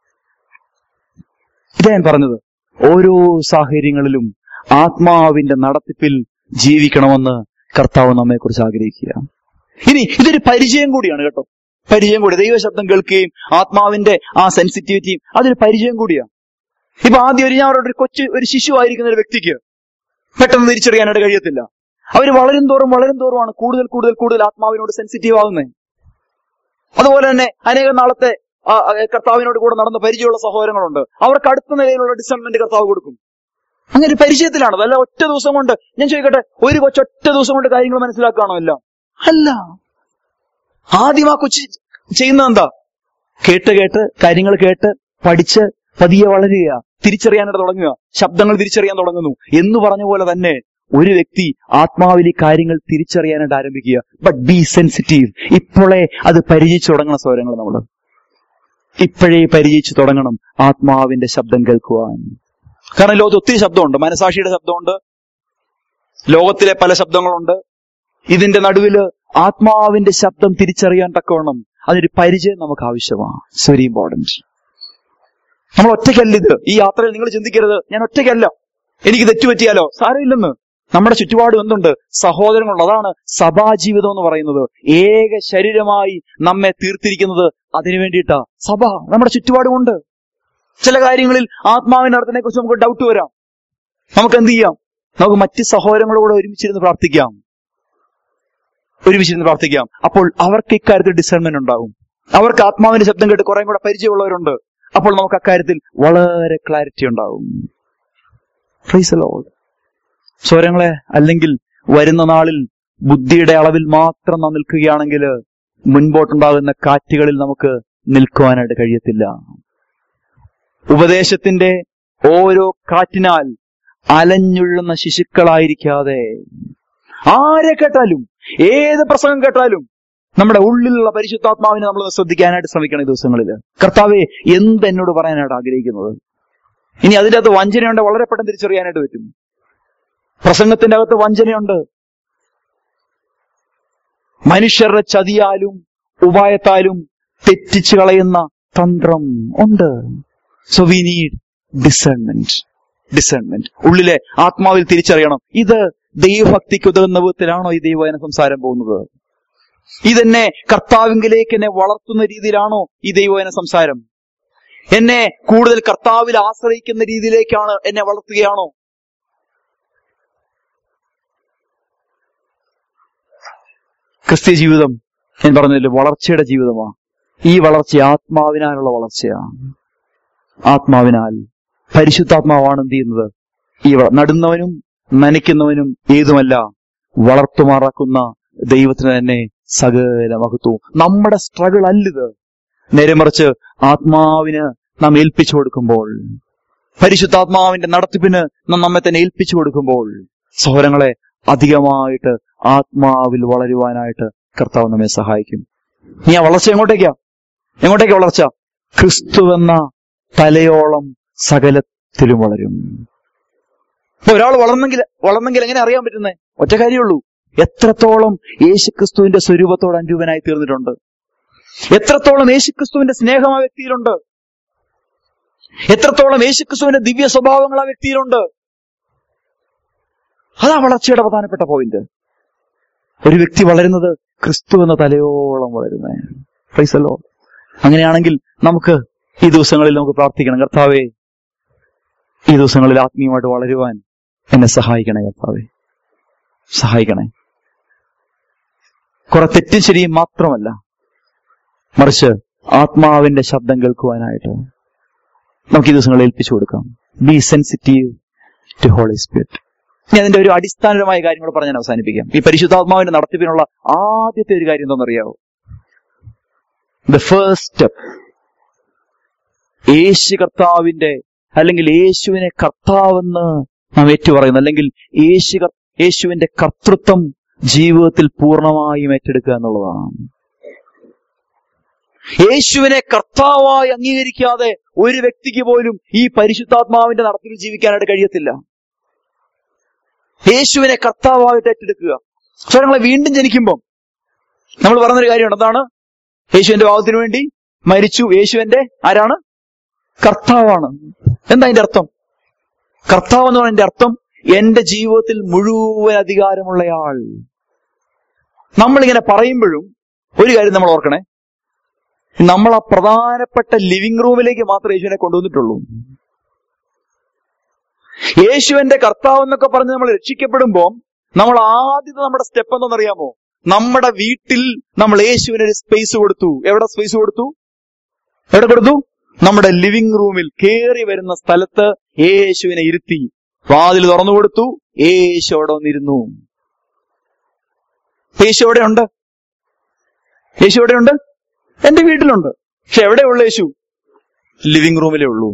ഇതാ ഞാൻ പറഞ്ഞത് ഓരോ സാഹചര്യങ്ങളിലും ആത്മാവിന്റെ നടത്തിപ്പിൽ ജീവിക്കണമെന്ന് കർത്താവ് നമ്മെ കുറിച്ച് ആഗ്രഹിക്കുക ഇനി ഇതൊരു പരിചയം കൂടിയാണ് കേട്ടോ പരിചയം കൂടി ദൈവശബ്ദം കേൾക്കുകയും ആത്മാവിന്റെ ആ സെൻസിറ്റിവിറ്റിയും അതൊരു പരിചയം കൂടിയാണ് ഇപ്പൊ ആദ്യം ഒരു ഞാൻ അവരോട് ഒരു കൊച്ചു ഒരു ശിശു ആയിരിക്കുന്ന ഒരു വ്യക്തിക്ക് പെട്ടെന്ന് തിരിച്ചറിയാനായിട്ട് കഴിയത്തില്ല അവർ വളരും തോറും വളരും തോറുമാണ് കൂടുതൽ കൂടുതൽ കൂടുതൽ ആത്മാവിനോട് സെൻസിറ്റീവ് ആകുന്നത് അതുപോലെ തന്നെ അനേകം നാളത്തെ ആ, ആ, കർത്താവിനോട് കൂടെ നടന്ന പരിചയമുള്ള സഹോദരങ്ങളുണ്ട് അവർക്ക് അടുത്ത നിലയിലുള്ള ഡിസൈൻമെന്റ് കർത്താവ് കൊടുക്കും അങ്ങനെ ഒരു പരിചയത്തിലാണ് അതല്ല ഒറ്റ ദിവസം കൊണ്ട് ഞാൻ ചോദിക്കട്ടെ ഒരു കൊച്ചൊറ്റ ദിവസം കൊണ്ട് കാര്യങ്ങൾ മനസ്സിലാക്കുകയാണോ എല്ലാം അല്ല ആദ്യം ആ കൊച്ചു ചെയ്യുന്നത് എന്താ കേട്ട് കേട്ട് കാര്യങ്ങൾ കേട്ട് പഠിച്ച് പതിയെ വളരുക തിരിച്ചറിയാനായിട്ട് തുടങ്ങുക ശബ്ദങ്ങൾ തിരിച്ചറിയാൻ തുടങ്ങുന്നു എന്ന് പറഞ്ഞ പോലെ തന്നെ ഒരു വ്യക്തി ആത്മാവിൽ ഈ കാര്യങ്ങൾ തിരിച്ചറിയാനായിട്ട് ആരംഭിക്കുക ബട്ട് ബി സെൻസിറ്റീവ് ഇപ്പോഴേ അത് പരിചയിച്ചു തുടങ്ങണം സ്വരങ്ങൾ നമ്മൾ ഇപ്പോഴേ പരിചയിച്ചു തുടങ്ങണം ആത്മാവിന്റെ ശബ്ദം കേൾക്കുവാൻ കാരണം ലോകത്ത് ഒത്തിരി ശബ്ദമുണ്ട് മനസാക്ഷിയുടെ ശബ്ദമുണ്ട് ലോകത്തിലെ പല ശബ്ദങ്ങളുണ്ട് ഇതിന്റെ നടുവില് ആത്മാവിന്റെ ശബ്ദം തിരിച്ചറിയാൻ തക്കവണ്ണം അതിനൊരു പരിചയം നമുക്ക് ആവശ്യമാണ് ഇറ്റ്സ് വെരി ഇമ്പോർട്ടന്റ് നമ്മൾ ഒറ്റയ്ക്കല്ല ഇത് ഈ യാത്രയിൽ നിങ്ങൾ ചിന്തിക്കരുത് ഞാൻ ഒറ്റയ്ക്കല്ല എനിക്ക് തെറ്റുപറ്റിയാലോ സാരമില്ലെന്ന് നമ്മുടെ ചുറ്റുപാടും എന്തുണ്ട് സഹോദരങ്ങളുണ്ട് അതാണ് സഭാജീവിതം എന്ന് പറയുന്നത് ഏക ശരീരമായി നമ്മെ തീർത്തിരിക്കുന്നത് അതിനു വേണ്ടിയിട്ടാ സഭ നമ്മുടെ ചുറ്റുപാടുമുണ്ട് ചില കാര്യങ്ങളിൽ ആത്മാവിന്റെ അർത്ഥത്തിനെ കുറിച്ച് നമുക്ക് ഡൗട്ട് വരാം നമുക്ക് എന്ത് ചെയ്യാം നമുക്ക് മറ്റ് സഹോദരങ്ങളോട് ഒരുമിച്ചിരുന്ന് പ്രാർത്ഥിക്കാം ഒരുമിച്ചിരുന്ന് പ്രാർത്ഥിക്കാം അപ്പോൾ അവർക്ക് ഇക്കാര്യത്തിൽ ഡിസൈൻമെന്റ് ഉണ്ടാകും അവർക്ക് ആത്മാവിന്റെ ശബ്ദം കേട്ട് കുറെ കൂടെ പരിചയമുള്ളവരുണ്ട് അപ്പോൾ നമുക്ക് അക്കാര്യത്തിൽ വളരെ ക്ലാരിറ്റി ഉണ്ടാവും Praise the Lord. സ്വരങ്ങളെ അല്ലെങ്കിൽ വരുന്ന നാളിൽ ബുദ്ധിയുടെ അളവിൽ മാത്രം നാം നിൽക്കുകയാണെങ്കിൽ മുൻപോട്ടുണ്ടാകുന്ന കാറ്റുകളിൽ നമുക്ക് നിൽക്കുവാനായിട്ട് കഴിയത്തില്ല ഉപദേശത്തിന്റെ ഓരോ കാറ്റിനാൽ അലഞ്ഞുള്ളുന്ന ശിശുക്കളായിരിക്കാതെ ആരെ കേട്ടാലും ഏത് പ്രസംഗം കേട്ടാലും നമ്മുടെ ഉള്ളിലുള്ള പരിശുദ്ധാത്മാവിനെ നമ്മൾ ശ്രദ്ധിക്കാനായിട്ട് ശ്രമിക്കണം ഈ ദിവസങ്ങളിൽ കർത്താവെ എന്ത് എന്നോട് പറയാനായിട്ട് ആഗ്രഹിക്കുന്നത് ഇനി അതിന്റെ അകത്ത് വഞ്ചനയുണ്ട് വളരെ പെട്ടെന്ന് തിരിച്ചറിയാനായിട്ട് പറ്റും പ്രസംഗത്തിന്റെ അകത്ത് വഞ്ചനയുണ്ട് മനുഷ്യരുടെ ചതിയാലും ഉപായത്താലും തെറ്റിച്ചു കളയുന്ന തന്ത്രം ഉണ്ട് so we need discernment discernment ഉള്ളിലെ ആത്മാവിൽ തിരിച്ചറിയണം ഇത് ദൈവഭക്തിക്ക് ഉതകുന്ന വിധത്തിലാണോ ഈ ദൈവവചന സംസാരം പോകുന്നത് ഇതെന്നെ കർത്താവിങ്കിലേക്ക് എന്നെ വളർത്തുന്ന രീതിയിലാണോ ഈ ദൈവവചന സംസാരം എന്നെ കൂടുതൽ കർത്താവിൽ ആശ്രയിക്കുന്ന രീതിയിലേക്കാണ് എന്നെ വളർത്തുകയാണോ ക്രിസ്ത്യ ജീവിതം ഞാൻ പറഞ്ഞതിൽ വളർച്ചയുടെ ജീവിതമാണ് ഈ വളർച്ച ആത്മാവിനാലുള്ള വളർച്ചയാണ് ആത്മാവിനാൽ പരിശുദ്ധാത്മാവാണ് എന്ത് ചെയ്യുന്നത് ഈ വ- നടുന്നവനും നനയ്ക്കുന്നവനും ഏതുമല്ല വളർത്തുമാറാക്കുന്ന ദൈവത്തിന് തന്നെ സകല മഹത്വവും നമ്മുടെ സ്ട്രഗിൾ അല്ലിത് നേരെ മറിച്ച് ആത്മാവിന് നാം ഏൽപ്പിച്ചു കൊടുക്കുമ്പോൾ പരിശുദ്ധാത്മാവിന്റെ നടത്തിപ്പിന് നാം നമ്മെ തന്നെ ഏൽപ്പിച്ചു കൊടുക്കുമ്പോൾ സഹോദരങ്ങളെ അധികമായിട്ട് ആത്മാവിൽ വളരുവാനായിട്ട് കർത്താവ് നമ്മെ സഹായിക്കും ഇനി ആ വളർച്ച എങ്ങോട്ടേക്കാ എങ്ങോട്ടേക്കാ വളർച്ച ക്രിസ്തു എന്ന തലയോളം സകലത്തിലും വളരും ഇപ്പൊ ഒരാൾ വളർന്നെങ്കിൽ വളർന്നെങ്കിൽ എങ്ങനെ അറിയാൻ പറ്റുന്നേ ഒറ്റ കാര്യമുള്ളൂ എത്രത്തോളം യേശുക്രിസ്തുവിന്റെ സ്വരൂപത്തോട് അനുരൂപനായി തീർന്നിട്ടുണ്ട് എത്രത്തോളം യേശുക്രിസ്തുവിന്റെ സ്നേഹം ആ വ്യക്തിയിലുണ്ട് എത്രത്തോളം യേശുക്രിസ്തുവിന്റെ ദിവ്യ സ്വഭാവങ്ങൾ ആ വ്യക്തിയിലുണ്ട് അതാ വളർച്ചയുടെ പ്രധാനപ്പെട്ട പോയിന്റ് ഒരു വ്യക്തി വളരുന്നത് ക്രിസ്തു എന്ന തലയോളം വളരുന്നത് പ്രൈസല്ലോ അങ്ങനെയാണെങ്കിൽ നമുക്ക് ഈ ദിവസങ്ങളിൽ നമുക്ക് പ്രാർത്ഥിക്കണം കർത്താവേ ഈ ദിവസങ്ങളിൽ ആത്മീയമായിട്ട് വളരുവാൻ എന്നെ സഹായിക്കണേ കർത്താവേ സഹായിക്കണേ കുറെ തെറ്റും ശരിയും മാത്രമല്ല മറിച്ച് ആത്മാവിന്റെ ശബ്ദം കേൾക്കുവാനായിട്ട് നമുക്ക് ഈ ദിവസങ്ങളിൽ ഏൽപ്പിച്ചു കൊടുക്കാം be sensitive to Holy Spirit ഇനി അതിന്റെ ഒരു അടിസ്ഥാനപരമായ കാര്യം കൂടെ പറഞ്ഞ് ഞാൻ അവസാനിപ്പിക്കാം ഈ പരിശുദ്ധാത്മാവിന്റെ നടത്തിപ്പിനുള്ള ആദ്യത്തെ ഒരു കാര്യം എന്താണെന്നറിയാവോ ദ ഫസ്റ്റ് സ്റ്റെപ്പ് യേശു കർത്താവിന്റെ അല്ലെങ്കിൽ യേശുവിനെ കർത്താവെന്ന് നാം ഏറ്റുപറയുന്നു അല്ലെങ്കിൽ യേശു കർ- യേശുവിന്റെ കർത്തൃത്വം ജീവിതത്തിൽ പൂർണ്ണമായും ഏറ്റെടുക്കുക എന്നുള്ളതാണ് യേശുവിനെ കർത്താവായി അംഗീകരിക്കാതെ ഒരു വ്യക്തിക്ക് പോലും ഈ പരിശുദ്ധാത്മാവിന്റെ നടത്തിൽ ജീവിക്കാനായിട്ട് കഴിയത്തില്ല യേശുവിനെ കർത്താവായിട്ട് ഏറ്റെടുക്കുക സ്വരങ്ങളെ വീണ്ടും ജനിക്കുമ്പം നമ്മൾ പറഞ്ഞൊരു കാര്യമുണ്ട് എന്താണ് യേശുവിന്റെ ഭാവത്തിന് വേണ്ടി മരിച്ചു യേശുവിന്റെ ആരാണ് കർത്താവാണ് എന്താ അതിന്റെ അർത്ഥം കർത്താവ് എന്ന് പറയുന്നതിന്റെ അർത്ഥം എന്റെ ജീവിതത്തിൽ മുഴുവൻ അധികാരമുള്ളയാൾ നമ്മളിങ്ങനെ പറയുമ്പോഴും ഒരു കാര്യം നമ്മൾ ഓർക്കണേ നമ്മൾ ആ പ്രധാനപ്പെട്ട ലിവിംഗ് റൂമിലേക്ക് മാത്രമേ യേശുവിനെ കൊണ്ടുവന്നിട്ടുള്ളൂ യേശുവിന്റെ കർത്താവ് എന്നൊക്കെ പറഞ്ഞ് നമ്മൾ രക്ഷിക്കപ്പെടുമ്പോൾ നമ്മൾ ആദ്യത്തെ നമ്മുടെ സ്റ്റെപ്പ് എന്തെന്നറിയാമോ നമ്മുടെ വീട്ടിൽ നമ്മൾ യേശുവിന് ഒരു സ്പേസ് കൊടുത്തു എവിടെ സ്പേസ് കൊടുത്തു എവിടെ കൊടുത്തു നമ്മുടെ ലിവിംഗ് റൂമിൽ കയറി വരുന്ന സ്ഥലത്ത് യേശുവിനെ ഇരുത്തി വാതിൽ തുറന്നു കൊടുത്തു യേശു അവിടെ വന്നിരുന്നു യേശു എവിടെയുണ്ട് യേശു എവിടെയുണ്ട് എന്റെ വീട്ടിലുണ്ട് പക്ഷെ എവിടെയുള്ള യേശു ലിവിംഗ് റൂമിലേ ഉള്ളൂ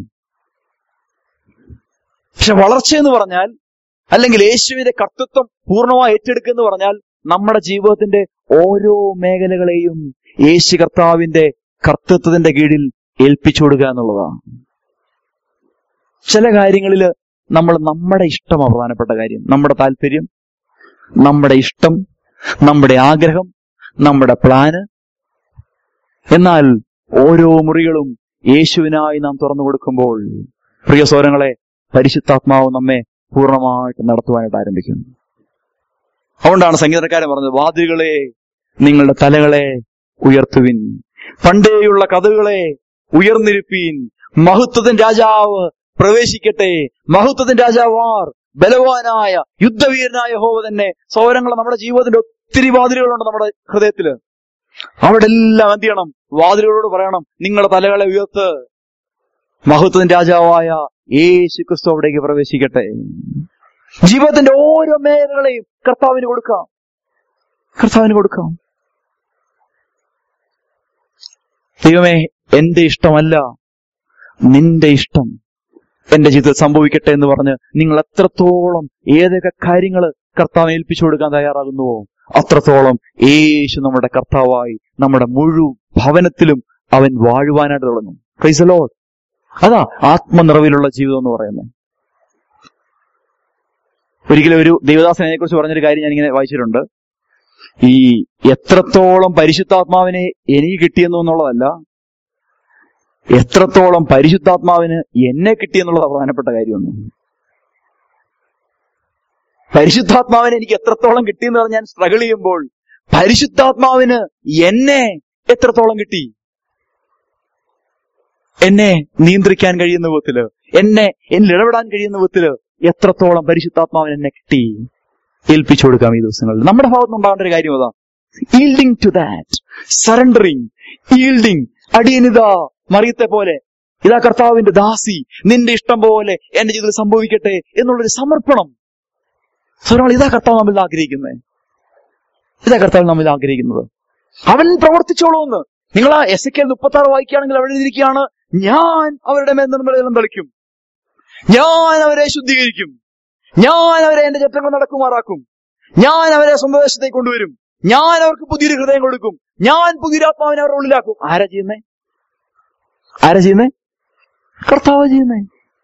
പക്ഷെ വളർച്ച എന്ന് പറഞ്ഞാൽ അല്ലെങ്കിൽ യേശുവിന്റെ കർത്തൃത്വം പൂർണ്ണമായി ഏറ്റെടുക്കുക എന്ന് പറഞ്ഞാൽ നമ്മുടെ ജീവിതത്തിന്റെ ഓരോ മേഖലകളെയും യേശു കർത്താവിന്റെ കർത്തൃത്വത്തിന്റെ കീഴിൽ ഏൽപ്പിച്ചു കൊടുക്കുക എന്നുള്ളതാണ് ചില കാര്യങ്ങളിൽ നമ്മൾ നമ്മുടെ ഇഷ്ടമാണ് പ്രധാനപ്പെട്ട കാര്യം നമ്മുടെ താല്പര്യം നമ്മുടെ ഇഷ്ടം നമ്മുടെ ആഗ്രഹം നമ്മുടെ പ്ലാന് എന്നാൽ ഓരോ മുറികളും യേശുവിനായി നാം തുറന്നു കൊടുക്കുമ്പോൾ പ്രിയ സോരങ്ങളെ പരിശുദ്ധാത്മാവ് നമ്മെ പൂർണ്ണമായിട്ട് നടത്തുവാനായിട്ട് ആരംഭിക്കുന്നു അതുകൊണ്ടാണ് സംഗീതക്കാരൻ പറഞ്ഞത് വാതിലുകളെ നിങ്ങളുടെ തലകളെ ഉയർത്തുവിൻ പണ്ടേയുള്ള കഥകളെ ഉയർന്നിരുപ്പീൻ മഹത്വത്തിൻ രാജാവ് പ്രവേശിക്കട്ടെ മഹത്വത്തിൻ രാജാവാർ ബലവാനായ യുദ്ധവീരനായ ഹോവ തന്നെ സൗരങ്ങളെ നമ്മുടെ ജീവിതത്തിന്റെ ഒത്തിരി വാതിലുകളുണ്ട് നമ്മുടെ ഹൃദയത്തില് അവിടെ എല്ലാം എന്ത് ചെയ്യണം വാതിലുകളോട് പറയണം നിങ്ങളുടെ തലകളെ ഉയർത്ത് മഹത്വത്തിന്റെ രാജാവായ യേശു ക്രിസ്തു അവിടേക്ക് പ്രവേശിക്കട്ടെ ജീവിതത്തിന്റെ ഓരോ മേഖലകളെയും കർത്താവിന് കൊടുക്കാം കർത്താവിന് കൊടുക്കാം ദൈവമേ എന്റെ ഇഷ്ടമല്ല നിന്റെ ഇഷ്ടം എന്റെ ജീവിതത്തിൽ സംഭവിക്കട്ടെ എന്ന് പറഞ്ഞ് നിങ്ങൾ എത്രത്തോളം ഏതൊക്കെ കാര്യങ്ങൾ കർത്താവിനെ ഏൽപ്പിച്ചു കൊടുക്കാൻ തയ്യാറാകുന്നുവോ അത്രത്തോളം യേശു നമ്മുടെ കർത്താവായി നമ്മുടെ മുഴു ഭവനത്തിലും അവൻ വാഴുവാനായിട്ട് തുടങ്ങും പ്രൈസലോ അതാ ആത്മനിറവിലുള്ള ജീവിതം എന്ന് പറയുന്നത് ഒരിക്കലും ഒരു ദേവദാസനെ കുറിച്ച് പറഞ്ഞൊരു കാര്യം ഞാനിങ്ങനെ വായിച്ചിട്ടുണ്ട് ഈ എത്രത്തോളം പരിശുദ്ധാത്മാവിനെ എനിക്ക് കിട്ടിയെന്നു എന്നുള്ളതല്ല എത്രത്തോളം പരിശുദ്ധാത്മാവിന് എന്നെ കിട്ടിയെന്നുള്ളത് പ്രധാനപ്പെട്ട കാര്യമൊന്നും പരിശുദ്ധാത്മാവിനെ എനിക്ക് എത്രത്തോളം കിട്ടിയെന്ന് പറഞ്ഞ് ഞാൻ സ്ട്രഗിൾ ചെയ്യുമ്പോൾ പരിശുദ്ധാത്മാവിന് എന്നെ എത്രത്തോളം കിട്ടി എന്നെ നിയന്ത്രിക്കാൻ കഴിയുന്ന വിധത്തില് എന്നെ എന്നിൽ ഇടപെടാൻ കഴിയുന്ന വിധത്തില് എത്രത്തോളം പരിശുദ്ധാത്മാവിന് എന്നെ കിട്ടി ഏൽപ്പിച്ചു കൊടുക്കാം ഈ ദിവസങ്ങളിൽ നമ്മുടെ ഭാഗത്ത് ഉണ്ടാകേണ്ട ഒരു കാര്യം അതാ yielding to that surrendering yielding അടിയനിതാ മറിയത്തെ പോലെ ഇതാ കർത്താവിന്റെ ദാസി നിന്റെ ഇഷ്ടം പോലെ എന്റെ ജീവിതത്തിൽ സംഭവിക്കട്ടെ എന്നുള്ളൊരു സമർപ്പണം സ്വരങ്ങൾ ഇതാ കർത്താവ് നമ്മിൽ ആഗ്രഹിക്കുന്നത് ഇതാ കർത്താവ് നമ്മിൽ ആഗ്രഹിക്കുന്നത് അവൻ പ്രവർത്തിച്ചോളൂ എന്ന് നിങ്ങൾ ആ എസ് കെ മുപ്പത്തി ആറ് വായിക്കുകയാണെങ്കിൽ അവിടെ എഴുതിയിരിക്കുകയാണ് ഞാൻ അവരുടെ മേൽ നിർമ്മലജലം തളിക്കും ഞാൻ അവരെ ശുദ്ധീകരിക്കും ഞാൻ അവരെ എന്റെ ചട്ടങ്ങൾ നടക്കുമാറാക്കും ഞാൻ അവരെ സ്വന്തദേശത്തേക്ക് കൊണ്ടുവരും ഞാൻ അവർക്ക് പുതിയൊരു ഹൃദയം കൊടുക്കും ഞാൻ പുതിയൊരു ആത്മാവിനെ അവരുടെ ഉള്ളിലാക്കും ആരാ ചെയ്യുന്നേ ആരാ ചെയ്യുന്നേ കർത്താവ് ചെയ്യുന്നേ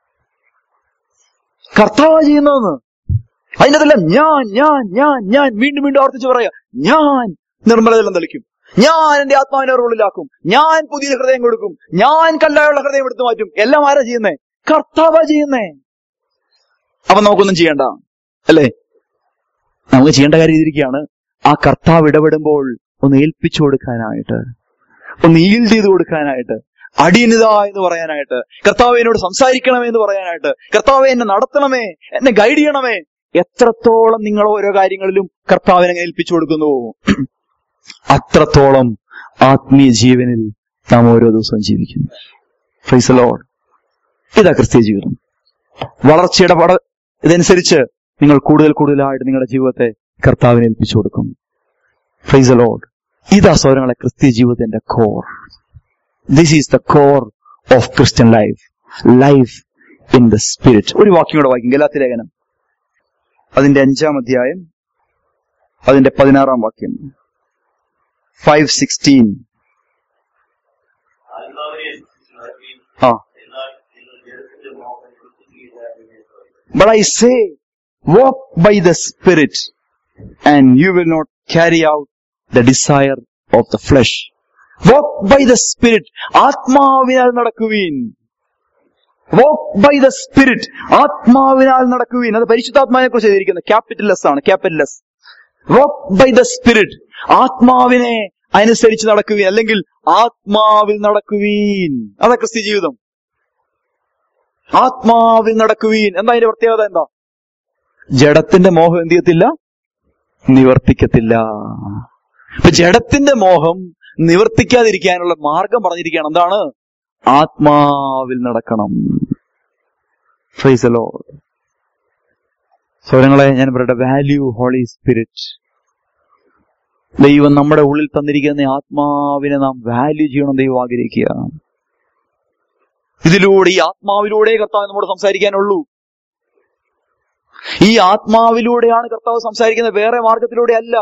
കർത്താവ് ചെയ്യുന്നതെന്ന് അതിന്റെ അതെല്ലാം ഞാൻ ഞാൻ ഞാൻ ഞാൻ വീണ്ടും വീണ്ടും ആവർത്തിച്ച് പറയാ ഞാൻ നിർമ്മലജലം തളിക്കും ഞാൻ എന്റെ ആത്മാവിനെ അവരുടെ ഉള്ളിലാക്കും ഞാൻ പുതിയ ഹൃദയം കൊടുക്കും ഞാൻ കല്ലായുള്ള ഹൃദയം എടുത്തു മാറ്റും എല്ലാം ആരാ ചെയ്യുന്നേ കർത്താവാ ചെയ്യുന്നേ അപ്പൊ നമുക്കൊന്നും ചെയ്യണ്ട അല്ലേ നമുക്ക് ചെയ്യേണ്ട കാര്യം ഇതിരിക്കുകയാണ് ആ കർത്താവ് ഇടപെടുമ്പോൾ ഒന്ന് ഏൽപ്പിച്ചു കൊടുക്കാനായിട്ട് ഒന്ന് ഈൽഡ് ചെയ്ത് കൊടുക്കാനായിട്ട് അടിയനിത എന്ന് പറയാനായിട്ട് കർത്താവ് എന്നോട് സംസാരിക്കണമേ എന്ന് പറയാനായിട്ട് കർത്താവെ എന്നെ നടത്തണമേ എന്നെ ഗൈഡ് ചെയ്യണമേ എത്രത്തോളം നിങ്ങൾ ഓരോ കാര്യങ്ങളിലും കർത്താവിനെ ഏൽപ്പിച്ചു കൊടുക്കുന്നു അത്രത്തോളം ആത്മീയ ജീവനിൽ നാം ഓരോ ദിവസവും ജീവിക്കുന്നു ഫ്രൈസ് ലോഡ് ഇതാ ക്രിസ്തീയ ജീവിതം വളർച്ചയുടെ പട ഇതനുസരിച്ച് നിങ്ങൾ കൂടുതൽ കൂടുതലായിട്ട് നിങ്ങളുടെ ജീവിതത്തെ കർത്താവിനെ ഏൽപ്പിച്ചു കൊടുക്കും ഫ്രൈസ് ലോഡ് ഇതാ സൗരങ്ങളെ ക്രിസ്തീയ ജീവിതത്തിന്റെ core this is the core of Christian life life in the Spirit ഒരു വാക്യം കൂടെ വായിക്കും ഗലാത്തി ലേഖനം അതിന്റെ അഞ്ചാം അധ്യായം അതിന്റെ പതിനാറാം വാക്യം ഫൈവ് സിക്സ്റ്റീൻ ആത്മാവിനെ നടക്കുകയും ആ എന്നാൽ നിങ്ങൾ ജലത്തിന്റെ മോഹം കൊടുക്കുകയില്ലാതെ But I say, walk by the Spirit, and you will not carry out the desire of the flesh. Walk by the Spirit. ആത്മാവിനാൽ നടക്കുവീൻ വാക്ക് ബൈ ദ സ്പിരിറ്റ് ആത്മാവിനാൽ നടക്കുവീൻ അത് പരിശുദ്ധാത്മാവിനെ കുറിച്ച് എഴുതിയിരിക്കുന്നത് ക്യാപിറ്റൽ എസ് ആണ് capital S walk by the Spirit ആത്മാവിനെ അനുസരിച്ച് നടക്കുവീൻ അല്ലെങ്കിൽ ആത്മാവിൽ നടക്കുവീൻ അതാ ക്രിസ്ത്യ ജീവിതം ആത്മാവിൽ നടക്കുവീൻ എന്താ അതിന്റെ പ്രത്യേകത എന്താ ജഡത്തിന്റെ മോഹം എന്ത് ചെയ്യത്തില്ല നിവർത്തിക്കത്തില്ല ഇപ്പൊ ജഡത്തിന്റെ മോഹം നിവർത്തിക്കാതിരിക്കാനുള്ള മാർഗം പറഞ്ഞിരിക്കുകയാണ് എന്താണ് ആത്മാവിൽ നടക്കണം ഫ്രൈസലോ സ്വരങ്ങളെ ഞാൻ പറയട്ടെ വാല്യൂ ഹോളി സ്പിരിറ്റ് ദൈവം നമ്മുടെ ഉള്ളിൽ തന്നിരിക്കുന്ന ഈ ആത്മാവിനെ നാം വാല്യൂ ചെയ്യണം ദൈവം ആഗ്രഹിക്കുക ഇതിലൂടെ ഈ ആത്മാവിലൂടെ കർത്താവ് നമ്മോട് സംസാരിക്കാനുള്ളൂ ഈ ആത്മാവിലൂടെയാണ് കർത്താവ് സംസാരിക്കുന്നത് വേറെ മാർഗത്തിലൂടെ അല്ല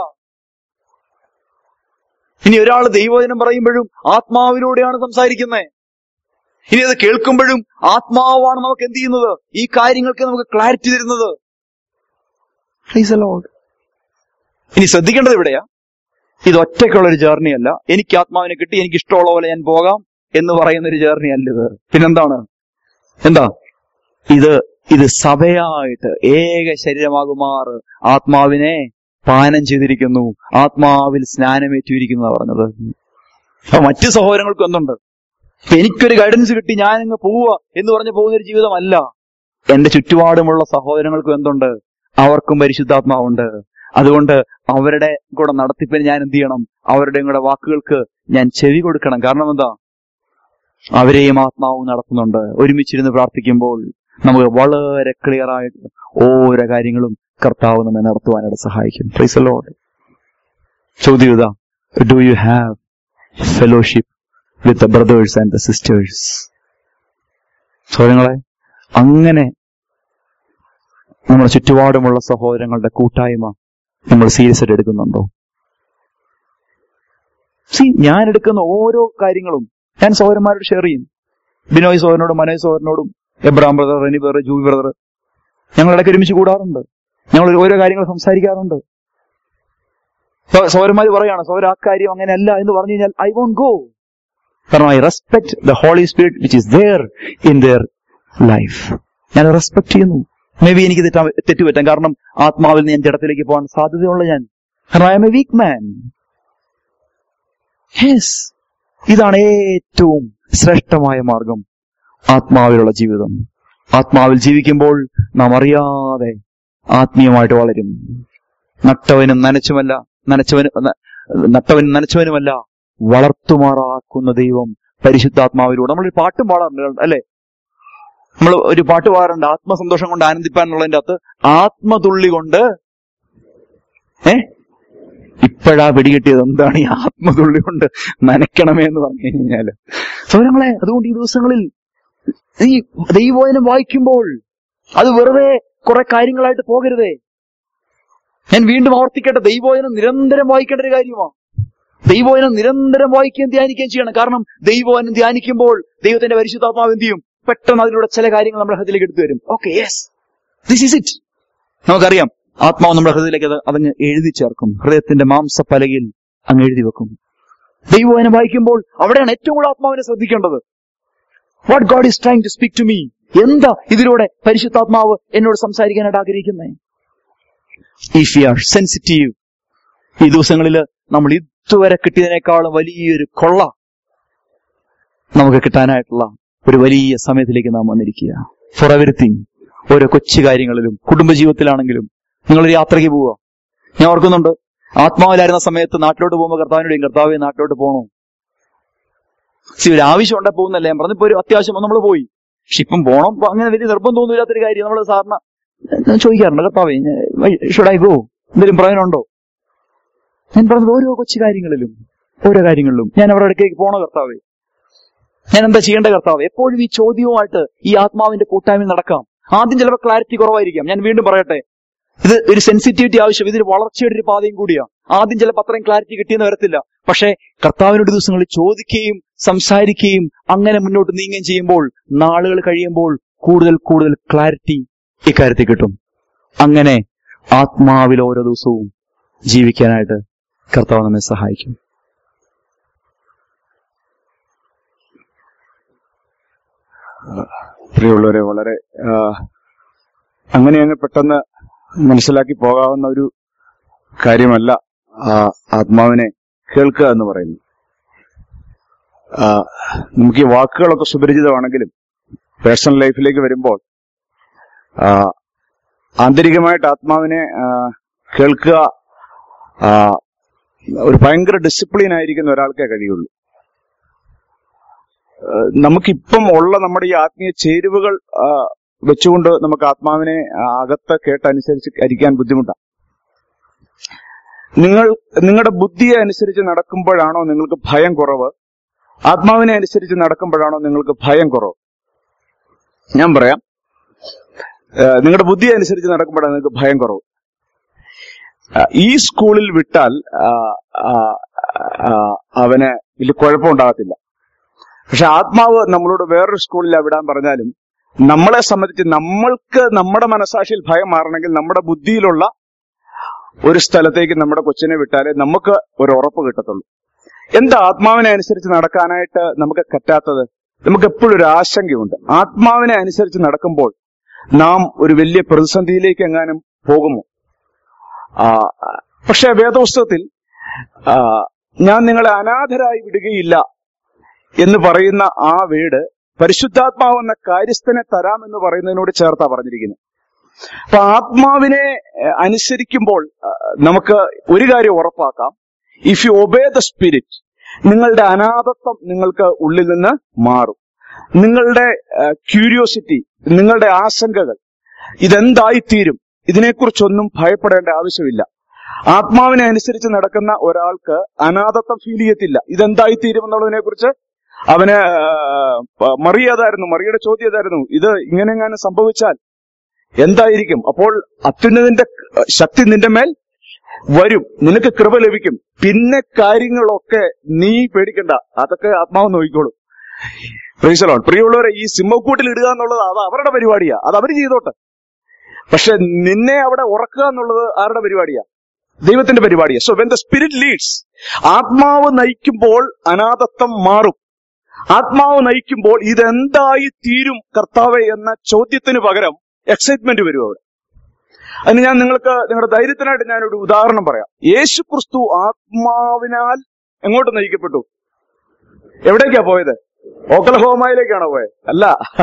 ഇനി ഒരാൾ ദൈവവചനം പറയുമ്പോഴും ആത്മാവിലൂടെയാണ് സംസാരിക്കുന്നത് ഇനി അത് കേൾക്കുമ്പോഴും ആത്മാവാണ് നമുക്ക് എന്ത് ചെയ്യുന്നത് ഈ കാര്യങ്ങൾക്ക് നമുക്ക് ക്ലാരിറ്റി തരുന്നത് Praise the Lord. ഇനി ശ്രദ്ധിക്കേണ്ടത് ഇവിടെയാ ഇത് ഒറ്റയ്ക്കുള്ള ഒരു ജേർണി അല്ല എനിക്ക് ആത്മാവിനെ കിട്ടി എനിക്ക് ഇഷ്ടമുള്ള പോലെ ഞാൻ പോകാം എന്ന് പറയുന്ന ഒരു ജേർണി അല്ല ഇത് പിന്നെന്താണ് എന്താ ഇത് ഇത് സഭയായിട്ട് ഏക ശരീരമാകുമാർ ആത്മാവിനെ പാനം ചെയ്തിരിക്കുന്നു ആത്മാവിൽ സ്നാനമേറ്റിരിക്കുന്നു പറഞ്ഞത് അപ്പൊ മറ്റു സഹോദരങ്ങൾക്കും എന്തുണ്ട് ഇപ്പൊ എനിക്കൊരു ഗൈഡൻസ് കിട്ടി ഞാൻ അങ്ങ് പോവുക എന്ന് പറഞ്ഞ് പോകുന്ന ഒരു ജീവിതമല്ല എന്റെ ചുറ്റുപാടുമുള്ള സഹോദരങ്ങൾക്കും എന്തുണ്ട് അവർക്കും പരിശുദ്ധാത്മാവുണ്ട് അതുകൊണ്ട് അവരുടെ കൂടെ നടത്തിപ്പിന് ഞാൻ എന്ത് ചെയ്യണം അവരുടെയും കൂടെ വാക്കുകൾക്ക് ഞാൻ ചെവി കൊടുക്കണം കാരണം എന്താ അവരെയും ആത്മാവ് നടത്തുന്നുണ്ട് ഒരുമിച്ചിരുന്ന് പ്രാർത്ഥിക്കുമ്പോൾ നമുക്ക് വളരെ ക്ലിയർ ആയിട്ട് ഓരോ കാര്യങ്ങളും കർത്താവ് നമ്മെ നടത്തുവാനായിട്ട് സഹായിക്കും പ്രൈസ് ലോഡ് ചോദ്യം ഇതാ do you have fellowship with the brothers and the sisters സഹോദരങ്ങളെ അങ്ങനെ നമ്മുടെ ചുറ്റുപാടുമുള്ള സഹോദരങ്ങളുടെ കൂട്ടായ്മ നമ്മൾ സീരിയസ് ആയിട്ട് എടുക്കുന്നുണ്ടോ സി ഞാൻ എടുക്കുന്ന ഓരോ കാര്യങ്ങളും ഞാൻ സഹോദരന്മാരോട് ഷെയർ ചെയ്യും ബിനോയ് സഹോദരനോടും മനോജ് സഹോദരനോടും Abram brother Reni brother Juby brother ഞങ്ങൾ ഇടയ്ക്ക് ഒരുമിച്ച് കൂടാറുണ്ട് ഞങ്ങൾ ഓരോ കാര്യങ്ങൾ സംസാരിക്കാറുണ്ട് സഹോദരന്മാർ പറയാണ് സഹോദര ആ കാര്യം അങ്ങനെയല്ല എന്ന് പറഞ്ഞു കഴിഞ്ഞാൽ ഐ വോണ്ട് ഗോ കാരണം I respect the Holy Spirit which is there in their life ഞാൻ റെസ്പെക്ട് ചെയ്യുന്നു മേ ബി എനിക്ക് തെറ്റാ തെറ്റുപറ്റാം കാരണം ആത്മാവിൽ നിന്ന് ഞാൻ ജഡത്തിലേക്ക് പോകാൻ സാധ്യതയുള്ള ഞാൻ കാരണം I am a weak man yes ഇതാണ് ഏറ്റവും ശ്രേഷ്ഠമായ മാർഗം ആത്മാവിലുള്ള ജീവിതം ആത്മാവിൽ ജീവിക്കുമ്പോൾ നാം അറിയാതെ ആത്മീയമായിട്ട് വളരും നട്ടവനും നനച്ചുമല്ല നനച്ചവനും ന- നട്ടവനും നനച്ചവനുമല്ല വളർത്തുമാറാക്കുന്ന ദൈവം പരിശുദ്ധാത്മാവിലൂടെ നമ്മളൊരു പാട്ടും പാടാറുണ്ട് അല്ലെ നമ്മൾ ഒരു പാട്ട് പാടാറുണ്ട് ആത്മസന്തോഷം കൊണ്ട് ആനന്ദിപ്പാൻ എന്നുള്ളതിന്റെ അകത്ത് ആത്മതുള്ളി കൊണ്ട് ഏ ഇപ്പോഴാ പിടികിട്ടിയത് എന്താണ് ഈ ആത്മതുള്ളി കൊണ്ട് നനയ്ക്കണമേ എന്ന് പറഞ്ഞു കഴിഞ്ഞാല് സൗരങ്ങളെ അതുകൊണ്ട് ഈ ദിവസങ്ങളിൽ ഈ ദൈവവചനം വായിക്കുമ്പോൾ അത് വെറുതെ കുറെ കാര്യങ്ങളായിട്ട് പോകരുതേ ഞാൻ വീണ്ടും ആവർത്തിക്കട്ടെ ദൈവവചനം നിരന്തരം വായിക്കേണ്ട ഒരു കാര്യമാണ് ദൈവവചനം നിരന്തരം വായിക്കുകയും ധ്യാനിക്കുകയും ചെയ്യണം കാരണം ദൈവവചനം ധ്യാനിക്കുമ്പോൾ ദൈവത്തിന്റെ പരിശുദ്ധാത്മാവ് എന്ത് ചെയ്യും പെട്ടെന്ന് അതിലൂടെ ചില കാര്യങ്ങൾ നമ്മുടെ ഹൃദയത്തിലേക്ക് എടുത്തു വരും okay yes this is it നമുക്കറിയാം ആത്മാവ് നമ്മുടെ ഹൃദയത്തിലേക്ക് അത് അതങ്ങ് എഴുതി ചേർക്കും ഹൃദയത്തിന്റെ മാംസപ്പലകയിൽ അങ്ങ് എഴുതി വെക്കും ദൈവവചനം വായിക്കുമ്പോൾ അവിടെയാണ് ഏറ്റവും കൂടുതൽ ആത്മാവിനെ ശ്രദ്ധിക്കേണ്ടത് what God is trying to speak to me എന്താ ഇതിലൂടെ പരിശുദ്ധാത്മാവ് എന്നോട് സംസാരിക്കാനായിട്ട് ആഗ്രഹിക്കുന്നത് ഇഫ് യു ആർ സെൻസിറ്റീവ് ഈ ദിവസങ്ങളിൽ നമ്മൾ ഇതുവരെ കിട്ടിയതിനേക്കാളും വലിയൊരു കൊള്ള നമുക്ക് കിട്ടാനായിട്ടുള്ള ഒരു വലിയ സമയത്തിലേക്ക് നാം വന്നിരിക്കുക ഫോർ എവരിത്തിങ് ഓരോ കൊച്ചു കാര്യങ്ങളിലും കുടുംബജീവിതത്തിലാണെങ്കിലും നിങ്ങൾ യാത്രയ്ക്ക് പോവുക ഞാൻ ഓർക്കുന്നുണ്ട് ആത്മാവിലായിരുന്ന സമയത്ത് നാട്ടിലോട്ട് പോകുമ്പോൾ കർത്താവിനോടും കർത്താവെ നാട്ടിലോട്ട് പോകണോ സി ഒരു ആവശ്യം ഉണ്ടെ പോകുന്നല്ലേ ഞാൻ പറഞ്ഞപ്പോ ഒരു അത്യാവശ്യം നമ്മൾ പോയി പക്ഷെ ഇപ്പം പോണം ഇപ്പൊ അങ്ങനെ വലിയ നിർബന്ധമൊന്നുമില്ലാത്തൊരു കാര്യം നമ്മൾ സാധാരണ ഞാൻ ചോദിക്കാറുണ്ട് കർത്താവേ ഷുഡ് ഐ ഗോ എന്തെങ്കിലും പ്രയോജനമുണ്ടോ ഞാൻ പറഞ്ഞത് ഓരോ കൊച്ചു കാര്യങ്ങളിലും ഓരോ കാര്യങ്ങളിലും ഞാൻ അവരുടെ അടുക്കേക്ക് പോണോ കർത്താവേ ഞാൻ എന്താ ചെയ്യേണ്ട കർത്താവ് എപ്പോഴും ഈ ചോദ്യവുമായിട്ട് ഈ ആത്മാവിന്റെ കൂട്ടായ്മ നടക്കാം ആദ്യം ചിലപ്പോൾ ക്ലാരിറ്റി കുറവായിരിക്കാം ഞാൻ വീണ്ടും പറയട്ടെ ഇത് ഒരു സെൻസിറ്റിവിറ്റി ആവശ്യം ഇതൊരു വളർച്ചയുടെ ഒരു പാതയും കൂടിയാ ആദ്യം ചിലപ്പോൾ അത്രയും ക്ലാരിറ്റി കിട്ടിയെന്ന് വരത്തില്ല പക്ഷേ കർത്താവിനോട് ദിവസങ്ങളിൽ ചോദിക്കുകയും സംസാരിക്കുകയും അങ്ങനെ മുന്നോട്ട് നീങ്ങുകയും ചെയ്യുമ്പോൾ നാളുകൾ കഴിയുമ്പോൾ കൂടുതൽ കൂടുതൽ ക്ലാരിറ്റി ഇക്കാര്യത്തിൽ കിട്ടും അങ്ങനെ ആത്മാവിൽ ഓരോ ദിവസവും ജീവിക്കാനായിട്ട് കർത്താവ് നമ്മെ സഹായിക്കും പ്രിയമുള്ളവരെ വളരെ ആ, അങ്ങനെ അങ്ങ് പെട്ടെന്ന് മനസ്സിലാക്കി പോകാവുന്ന ഒരു കാര്യമല്ല ആ, ആത്മാവിനെ കേൾക്കുക എന്ന് പറയുന്നത് ആ, നമുക്ക് ഈ വാക്കുകളൊക്കെ സുപരിചിതമാണെങ്കിലും പേഴ്സണൽ ലൈഫിലേക്ക് വരുമ്പോൾ ആ, ആന്തരികമായിട്ട് ആത്മാവിനെ ആ, കേൾക്കുക ആ, ഒരു ഭയങ്കര ഡിസിപ്ലിൻ ആയിരിക്കുന്ന ഒരാൾക്കേ കഴിയുള്ളൂ ഏഹ് നമുക്കിപ്പം ഉള്ള നമ്മുടെ ഈ ആത്മീയ ചേരുവകൾ ആ, വെച്ചുകൊണ്ട് നമുക്ക് ആത്മാവിനെ ആ, അകത്ത് കേട്ടനുസരിച്ച് അരിക്കാൻ ബുദ്ധിമുട്ടാണ് നിങ്ങൾ നിങ്ങളുടെ ബുദ്ധിയെ അനുസരിച്ച് നടക്കുമ്പോഴാണോ നിങ്ങൾക്ക് ഭയം കുറവ് ആത്മാവിനെ അനുസരിച്ച് നടക്കുമ്പോഴാണോ നിങ്ങൾക്ക് ഭയം കുറവ് ഞാൻ പറയാം ഏഹ് നിങ്ങളുടെ ബുദ്ധിയെ അനുസരിച്ച് നടക്കുമ്പോഴാണ് നിങ്ങൾക്ക് ഭയം കുറവ് ആ, ഈ സ്കൂളിൽ വിട്ടാൽ ആ, ആ, ആ, അവന് വലിയ കുഴപ്പമുണ്ടാകത്തില്ല പക്ഷെ ആത്മാവ് നമ്മളോട് വേറൊരു സ്കൂളിൽ വിടാൻ പറഞ്ഞാലും നമ്മളെ സംബന്ധിച്ച് നമ്മൾക്ക് നമ്മുടെ മനസാക്ഷിയിൽ ഭയം മാറണമെങ്കിൽ നമ്മുടെ ബുദ്ധിയിലുള്ള ഒരു സ്ഥലത്തേക്ക് നമ്മുടെ കൊച്ചിനെ വിട്ടാലേ നമുക്ക് ഒരു ഉറപ്പ് കിട്ടത്തുള്ളൂ എന്താ ആത്മാവിനെ അനുസരിച്ച് നടക്കാനായിട്ട് നമുക്ക് പറ്റാത്തത് നമുക്ക് എപ്പോഴും ഒരു ആശങ്കയുണ്ട് ആത്മാവിനെ അനുസരിച്ച് നടക്കുമ്പോൾ നാം ഒരു വലിയ പ്രതിസന്ധിയിലേക്ക് എങ്ങാനും പോകുമോ ആ, പക്ഷെ വേദപുസ്തകത്തിൽ ആ, ഞാൻ നിങ്ങളെ അനാഥരായി വിടുകയില്ല എന്ന് പറയുന്ന ആ വീട് പരിശുദ്ധാത്മാവ് എന്ന കാര്യസ്ഥനെ തരാമെന്ന് പറയുന്നതിനോട് ചേർത്താ പറഞ്ഞിരിക്കുന്നത് അപ്പൊ ആത്മാവിനെ ഏഹ്, അനുസരിക്കുമ്പോൾ ആ, നമുക്ക് ഒരു കാര്യം ഉറപ്പാക്കാം if you obey the Spirit നിങ്ങളുടെ അനാഥത്വം നിങ്ങൾക്ക് ഉള്ളിൽ നിന്ന് മാറും നിങ്ങളുടെ ക്യൂരിയോസിറ്റി നിങ്ങളുടെ ആശങ്കകൾ ഇതെന്തായിത്തീരും ഇതിനെക്കുറിച്ചൊന്നും ഭയപ്പെടേണ്ട ആവശ്യമില്ല ആത്മാവിനെ അനുസരിച്ച് നടക്കുന്ന ഒരാൾക്ക് അനാഥത്വം ഫീൽ ചെയ്യത്തില്ല ഇതെന്തായിത്തീരും എന്നുള്ളതിനെ കുറിച്ച് അവന് ആ, മറിയ അതായിരുന്നു മറിയുടെ ചോദ്യം അതായിരുന്നു ഇത് ഇങ്ങനെ എങ്ങാനും സംഭവിച്ചാൽ എന്തായിരിക്കും അപ്പോൾ അത്യുന്നതിന്റെ ശക്തി നിന്റെ മേൽ വരും നിനക്ക് കൃപ ലഭിക്കും പിന്നെ കാര്യങ്ങളൊക്കെ നീ പേടിക്കണ്ട അതൊക്കെ ആത്മാവ് നോക്കിക്കോളും പ്രീസലോൺ പ്രിയമുള്ളവരെ ഈ സിംഹക്കൂട്ടിൽ ഇടുക എന്നുള്ളത് അത് അവരുടെ പരിപാടിയാ അത് അവർ ചെയ്തോട്ടെ പക്ഷെ നിന്നെ അവിടെ ഉറക്കുക എന്നുള്ളത് ആരുടെ പരിപാടിയാ ദൈവത്തിന്റെ പരിപാടിയാ so when the Spirit leads ആത്മാവ് നയിക്കുമ്പോൾ അനാഥത്വം മാറും ആത്മാവ് നയിക്കുമ്പോൾ ഇതെന്തായി തീരും കർത്താവെ എന്ന ചോദ്യത്തിന് പകരം എക്സൈറ്റ്മെന്റ് വരും അവിടെ അതിന് ഞാൻ നിങ്ങൾക്ക് നിങ്ങളുടെ ധൈര്യത്തിനായിട്ട് ഞാനൊരു ഉദാഹരണം പറയാം യേശു ക്രിസ്തു ആത്മാവിനാൽ എങ്ങോട്ട് നയിക്കപ്പെട്ടു എവിടേക്കാ പോയത് ഓക്കലഹോമയിലേക്കാണോ പോയത് അല്ല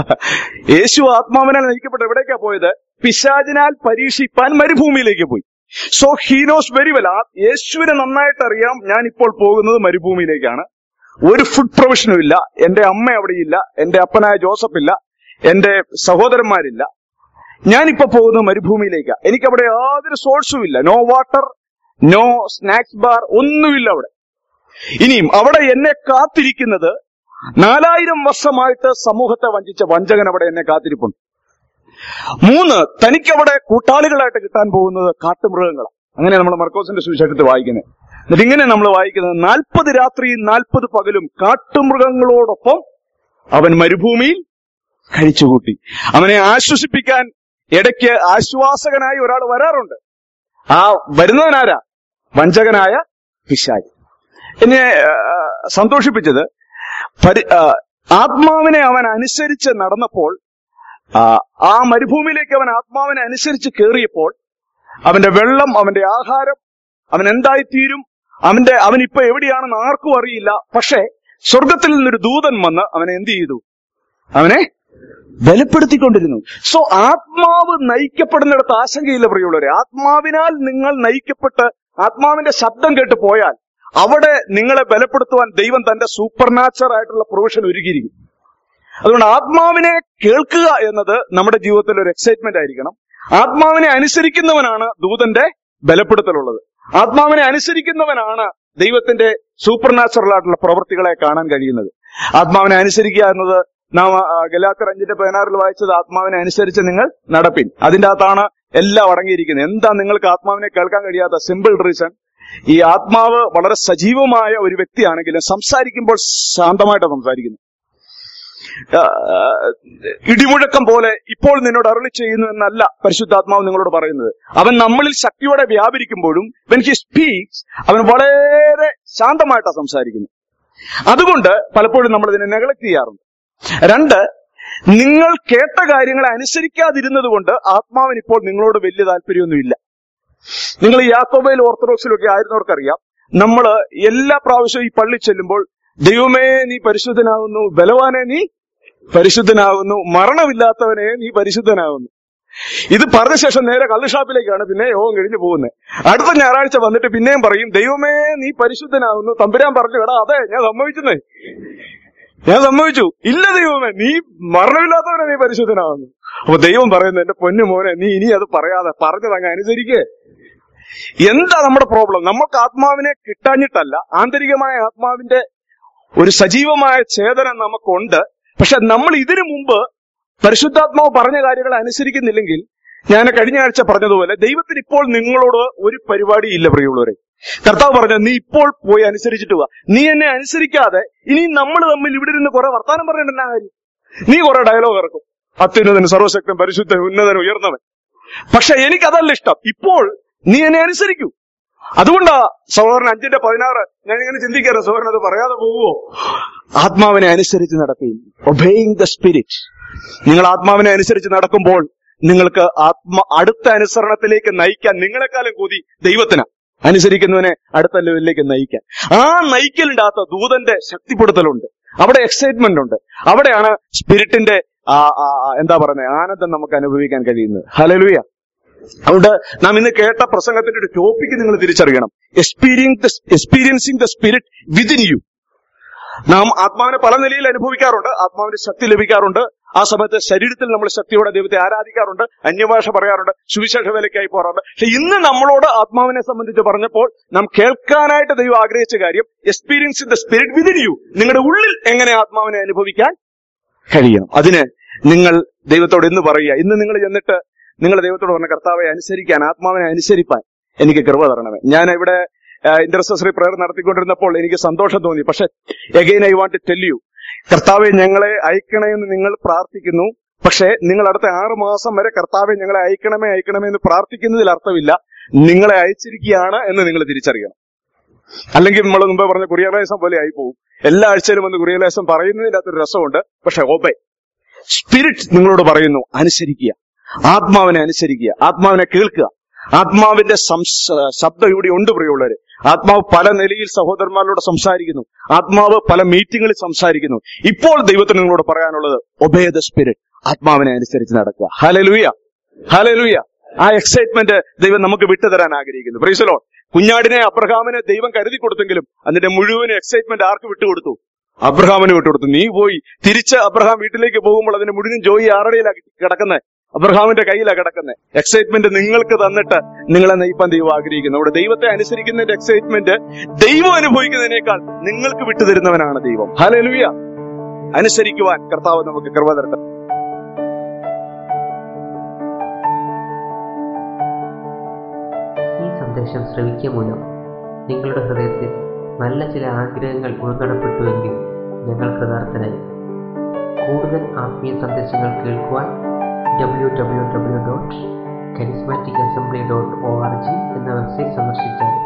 യേശു ആത്മാവിനാൽ നയിക്കപ്പെട്ടു എവിടേക്കാ പോയത് പിശാചിനാൽ പരീക്ഷിപ്പാൻ മരുഭൂമിയിലേക്ക് പോയി so he knows very well യേശുവിനെ നന്നായിട്ട് അറിയാം ഞാൻ ഇപ്പോൾ പോകുന്നത് മരുഭൂമിയിലേക്കാണ് ഒരു ഫുഡ് പ്രൊവിഷനും ഇല്ല എന്റെ അമ്മ അവിടെയില്ല എന്റെ അപ്പനായ ജോസഫ് ഇല്ല എന്റെ സഹോദരന്മാരില്ല ഞാനിപ്പോ പോകുന്നത് മരുഭൂമിയിലേക്കാ എനിക്ക് അവിടെ യാതൊരു സോഴ്സും ഇല്ല no water no snacks bar ഒന്നുമില്ല അവിടെ ഇനിയും അവിടെ എന്നെ കാത്തിരിക്കുന്നത് നാലായിരം വർഷമായിട്ട് സമൂഹത്തെ വഞ്ചിച്ച വഞ്ചകൻ അവിടെ എന്നെ കാത്തിരിപ്പുണ്ട് മൂന്ന് തനിക്കവിടെ കൂട്ടാളികളായിട്ട് കിട്ടാൻ പോകുന്നത് കാട്ടുമൃഗങ്ങളാണ് അങ്ങനെ നമ്മൾ മർക്കോസിന്റെ സുവിശേഷത്തിൽ വായിക്കുന്നത് എന്നിട്ട് ഇങ്ങനെ നമ്മൾ വായിക്കുന്നത് നാൽപ്പത് രാത്രിയും നാൽപ്പത് പകലും കാട്ടുമൃഗങ്ങളോടൊപ്പം അവൻ മരുഭൂമിയിൽ കഴിച്ചുകൂട്ടി അവനെ ആശ്വസിപ്പിക്കാൻ ഇടയ്ക്ക് ആശ്വാസകനായി ഒരാൾ വരാറുണ്ട് ആ വരുന്നവനാരാ വഞ്ചകനായ പിശാചി എന്നെ ആ, സന്തോഷിപ്പിച്ചത് പരി- ആ, ആത്മാവിനെ അവൻ അനുസരിച്ച് നടന്നപ്പോൾ ആ, ആ മരുഭൂമിയിലേക്ക് അവൻ ആത്മാവിനെ അനുസരിച്ച് കയറിയപ്പോൾ അവന്റെ വെള്ളം അവന്റെ ആഹാരം അവൻ എന്തായിത്തീരും അവന്റെ അവൻ ഇപ്പൊ എവിടെയാണെന്ന് ആർക്കും അറിയില്ല പക്ഷേ സ്വർഗത്തിൽ നിന്നൊരു ദൂതൻ വന്ന് അവനെ എന്ത് ചെയ്തു അവനെ ബലപ്പെടുത്തിക്കൊണ്ടിരുന്നു സോ ആത്മാവ് നയിക്കപ്പെടുന്നിടത്ത് ആശങ്കയില്ല പ്രിയമുള്ളവരെ ആത്മാവിനാൽ നിങ്ങൾ നയിക്കപ്പെട്ട് ആത്മാവിന്റെ ശബ്ദം കേട്ട് പോയാൽ അവിടെ നിങ്ങളെ ബലപ്പെടുത്തുവാൻ ദൈവം തന്റെ സൂപ്പർ ആയിട്ടുള്ള പ്രൊവിഷൻ ഒരുക്കിയിരിക്കും അതുകൊണ്ട് ആത്മാവിനെ കേൾക്കുക എന്നത് നമ്മുടെ ജീവിതത്തിൽ ഒരു എക്സൈറ്റ്മെന്റ് ആയിരിക്കണം ആത്മാവിനെ അനുസരിക്കുന്നവനാണ് ദൂതന്റെ ബലപ്പെടുത്തലുള്ളത് ആത്മാവിനെ അനുസരിക്കുന്നവനാണ് ദൈവത്തിന്റെ സൂപ്പർ ആയിട്ടുള്ള പ്രവൃത്തികളെ കാണാൻ കഴിയുന്നത് ആത്മാവിനെ അനുസരിക്കുക എന്നത് നാം ആ, ഗലാത്തർ അഞ്ചിന്റെ പതിനാറിൽ വായിച്ചത് ആത്മാവിനെ അനുസരിച്ച് നിങ്ങൾ നടപ്പിൻ അതിന്റെ അകത്താണ് എല്ലാം അടങ്ങിയിരിക്കുന്നത് എന്താ നിങ്ങൾക്ക് ആത്മാവിനെ കേൾക്കാൻ കഴിയാത്ത സിമ്പിൾ റീസൺ ഈ ആത്മാവ് വളരെ സജീവമായ ഒരു വ്യക്തിയാണെങ്കിലും സംസാരിക്കുമ്പോൾ ശാന്തമായിട്ട് സംസാരിക്കുന്നു ആ, ഇടിമുഴക്കം പോലെ ഇപ്പോൾ നിന്നോട് അരുളി ചെയ്യുന്നു എന്നല്ല പരിശുദ്ധാത്മാവ് നിങ്ങളോട് പറയുന്നത് അവൻ നമ്മളിൽ ശക്തിയോടെ വ്യാപരിക്കുമ്പോഴും വെൻ ഹി സ്പീക്സ് അവൻ വളരെ ശാന്തമായിട്ടാണ് സംസാരിക്കുന്നത് അതുകൊണ്ട് പലപ്പോഴും നമ്മൾ ഇതിനെ നെഗ്ലക്ട് ചെയ്യാറുണ്ട് രണ്ട് നിങ്ങൾ കേട്ട കാര്യങ്ങളെ അനുസരിക്കാതിരുന്നത് കൊണ്ട് ആത്മാവിന് ഇപ്പോൾ നിങ്ങളോട് വലിയ താല്പര്യമൊന്നുമില്ല നിങ്ങൾ ഈ യാക്കോബയിൽ ഓർത്തഡോക്സിലൊക്കെ ആയിരുന്നവർക്കറിയാം നമ്മൾ എല്ലാ പ്രാവശ്യവും ഈ പള്ളി ചെല്ലുമ്പോൾ ദൈവമേ നീ പരിശുദ്ധനാകുന്നു ബലവാനെ നീ പരിശുദ്ധനാകുന്നു മരണമില്ലാത്തവനെ നീ പരിശുദ്ധനാകുന്നു ഇത് പറഞ്ഞ ശേഷം നേരെ കള്ളുഷാപ്പിലേക്കാണ് പിന്നെ യോഗം കഴിഞ്ഞു പോകുന്നത് അടുത്ത ഞായറാഴ്ച വന്നിട്ട് പിന്നെയും പറയും ദൈവമേ നീ പരിശുദ്ധനാകുന്നു തമ്പുരാൻ പറഞ്ഞു എടാ അതെ ഞാൻ സമ്മതിച്ചെന്നേ ഞാൻ സമ്മതിച്ചു ഇല്ല ദൈവമേ നീ മരണമില്ലാത്തവനെ നീ പരിശുദ്ധനാകുന്നു അപ്പൊ ദൈവം പറയുന്നു എന്റെ പൊന്നു മോനെ നീ ഇനി അത് പറയാതെ പറഞ്ഞത് അങ്ങ് അനുസരിക്കേ എന്താ നമ്മുടെ പ്രോബ്ലം നമുക്ക് ആത്മാവിനെ കിട്ടാഞ്ഞിട്ടല്ല ആന്തരികമായ ആത്മാവിന്റെ ഒരു സജീവമായ ചേതന നമുക്കുണ്ട് പക്ഷെ നമ്മൾ ഇതിനു മുമ്പ് പരിശുദ്ധാത്മാവ് പറഞ്ഞ കാര്യങ്ങൾ അനുസരിക്കുന്നില്ലെങ്കിൽ ഞാൻ കഴിഞ്ഞ ആഴ്ച പറഞ്ഞതുപോലെ ദൈവത്തിന് ഇപ്പോൾ നിങ്ങളോട് ഒരു പരിപാടി ഇല്ല പ്രിയമുള്ളവരെ കർത്താവ് പറഞ്ഞു നീ ഇപ്പോൾ പോയി അനുസരിച്ചിട്ട് വാ നീ എന്നെ അനുസരിക്കാതെ ഇനി നമ്മൾ തമ്മിൽ ഇവിടെ ഇരുന്ന് കുറെ വർത്താനം പറഞ്ഞിട്ട് എന്നാ കാര്യം നീ കുറെ ഡയലോഗ് ഇറക്കും അത്യുന്നതൻ സർവശക്തൻ പരിശുദ്ധൻ ഉന്നതൻ ഉയർന്നവൻ പക്ഷെ എനിക്കതല്ല ഇഷ്ടം ഇപ്പോൾ നീ എന്നെ അനുസരിക്കൂ അതുകൊണ്ടാ സഹോദരൻ അഞ്ചിന്റെ പതിനാറ് ഞാൻ ഇങ്ങനെ ചിന്തിക്കാറ് സഹോദരൻ അത് പറയാതെ പോവുമോ ആത്മാവിനെ അനുസരിച്ച് നടക്കുകയും ഒബേയിങ് ദ സ്പിരിറ്റ് നിങ്ങൾ ആത്മാവിനെ അനുസരിച്ച് നടക്കുമ്പോൾ നിങ്ങൾക്ക് ആത്മ അടുത്ത അനുസരണത്തിലേക്ക് നയിക്കാൻ നിങ്ങളെക്കാളും കൂതി ദൈവത്തിന് അനുസരിക്കുന്നവനെ അടുത്ത ലെവലിലേക്ക് നയിക്കാൻ ആ നയിക്കലിന്റെ അകത്ത് ദൂതന്റെ ശക്തിപ്പെടുത്തലുണ്ട് അവിടെ എക്സൈറ്റ്മെന്റ് ഉണ്ട് അവിടെയാണ് സ്പിരിറ്റിന്റെ ആ, ആ, ആ, എന്താ പറയുന്നത് ആനന്ദം നമുക്ക് അനുഭവിക്കാൻ കഴിയുന്നത് ഹലലുയ അതുകൊണ്ട് നാം ഇന്ന് കേട്ട പ്രസംഗത്തിന്റെ ഒരു ടോപ്പിക്ക് നിങ്ങൾ തിരിച്ചറിയണം experience experiencing the Spirit within you നാം ആത്മാവിനെ പല നിലയിൽ അനുഭവിക്കാറുണ്ട് ആത്മാവിന്റെ ശക്തി ലഭിക്കാറുണ്ട് ആ സമയത്ത് ശരീരത്തിൽ നമ്മൾ ശക്തിയോടെ ദൈവത്തെ ആരാധിക്കാറുണ്ട് അന്യഭാഷ പറയാറുണ്ട് സുവിശേഷ വേലയ്ക്കായി പോകാറുണ്ട് പക്ഷെ ഇന്ന് നമ്മളോട് ആത്മാവിനെ സംബന്ധിച്ച് പറഞ്ഞപ്പോൾ നാം കേൾക്കാനായിട്ട് ദൈവം ആഗ്രഹിച്ച കാര്യം experience in the Spirit within you നിങ്ങളുടെ ഉള്ളിൽ എങ്ങനെ ആത്മാവിനെ അനുഭവിക്കാൻ കഴിയണം അതിന് നിങ്ങൾ ദൈവത്തോട് ഇന്ന് പറയുക ഇന്ന് നിങ്ങൾ ചെന്നിട്ട് നിങ്ങൾ ദൈവത്തോട് പറഞ്ഞ കർത്താവെ അനുസരിക്കാൻ ആത്മാവിനെ അനുസരിപ്പാൻ എനിക്ക് കൃപ തരണമേ ഞാൻ ഇവിടെ ഇന്റർസെസറി പ്രയർ നടത്തിക്കൊണ്ടിരുന്നപ്പോൾ എനിക്ക് സന്തോഷം തോന്നി പക്ഷെ again I want to tell you കർത്താവെ ഞങ്ങളെ അയക്കണേ എന്ന് നിങ്ങൾ പ്രാർത്ഥിക്കുന്നു പക്ഷേ നിങ്ങൾ അടുത്ത ആറ് മാസം വരെ കർത്താവെ ഞങ്ങളെ അയക്കണമേ അയക്കണമേ എന്ന് പ്രാർത്ഥിക്കുന്നതിൽ അർത്ഥമില്ല നിങ്ങളെ അയച്ചിരിക്കുകയാണ് എന്ന് നിങ്ങൾ തിരിച്ചറിയണം അല്ലെങ്കിൽ നമ്മൾ മുമ്പേ പറഞ്ഞ കുറിയലേസം പോലെ ആയി പോകും എല്ലാ ആഴ്ചയിലും വന്ന് കുറിയലേസം പറയുന്നതിനകത്തൊരു രസമുണ്ട് പക്ഷെ ഓബേ സ്പിരിറ്റ് നിങ്ങളോട് പറയുന്നു അനുസരിക്കുക ആത്മാവിനെ അനുസരിക്കുക ആത്മാവിനെ കേൾക്കുക ആത്മാവിന്റെ സംസ- ശബ്ദം ഇവിടെ ഉണ്ട് പ്രിയമുള്ളവര് ആത്മാവ് പല നിലയിൽ സഹോദരന്മാരോട് സംസാരിക്കുന്നു ആത്മാവ് പല മീറ്റിങ്ങുകളിൽ സംസാരിക്കുന്നു ഇപ്പോൾ ദൈവത്തിന് നിങ്ങളോട് പറയാനുള്ളത് ഒബേ ദ സ്പിരിറ്റ് ആത്മാവിനെ അനുസരിച്ച് നടക്കുക ഹലലുയ ഹലലുയ ആ എക്സൈറ്റ്മെന്റ് ദൈവം നമുക്ക് വിട്ടുതരാൻ ആഗ്രഹിക്കുന്നു പ്രീസലോ കുഞ്ഞാടിനെ അബ്രഹാമിനെ ദൈവം കരുതി കൊടുത്തെങ്കിലും അതിന്റെ മുഴുവൻ എക്സൈറ്റ്മെന്റ് ആർക്ക് വിട്ടുകൊടുത്തു അബ്രഹാമിന് വിട്ടുകൊടുത്തു നീ പോയി തിരിച്ച് അബ്രഹാം വീട്ടിലേക്ക് പോകുമ്പോൾ അതിന്റെ മുഴുവൻ ജോയി ആരുടെയിലാണ് കിടക്കുന്നത് അബ്രഹാമിന്റെ കയ്യിലാണ് കിടക്കുന്നത് എക്സൈറ്റ്മെന്റ് നിങ്ങൾക്ക് തന്നിട്ട് നിങ്ങളെ നയിപ്പാൻ ദൈവം ആഗ്രഹിക്കുന്നു അവിടെ ദൈവത്തെ അനുസരിക്കുന്നതിന്റെ എക്സൈറ്റ്മെന്റ് ദൈവം അനുഭവിക്കുന്നതിനേക്കാൾ നിങ്ങൾക്ക് വിട്ടുതരുന്നവനാണ് ദൈവം ഹലലുയ അനുസരിക്കുവാൻ കർത്താവ് നമുക്ക് കൃപ തരട്ടെ ഈ സന്ദേശം ശ്രവിക്കുക മൂലം നിങ്ങളുടെ ഹൃദയത്തിൽ നല്ല ചില ആഗ്രഹങ്ങൾ ഉൾനടപ്പെട്ടുവെങ്കിൽ ഞങ്ങൾ കൃതാർത്ഥനായി കൂടുതൽ ആത്മീയ സന്ദേശങ്ങൾ കേൾക്കുവാൻ W W W dot charismatic assembly dot O R G എന്ന വെബ്സൈറ്റ് സന്ദർശിച്ചാൽ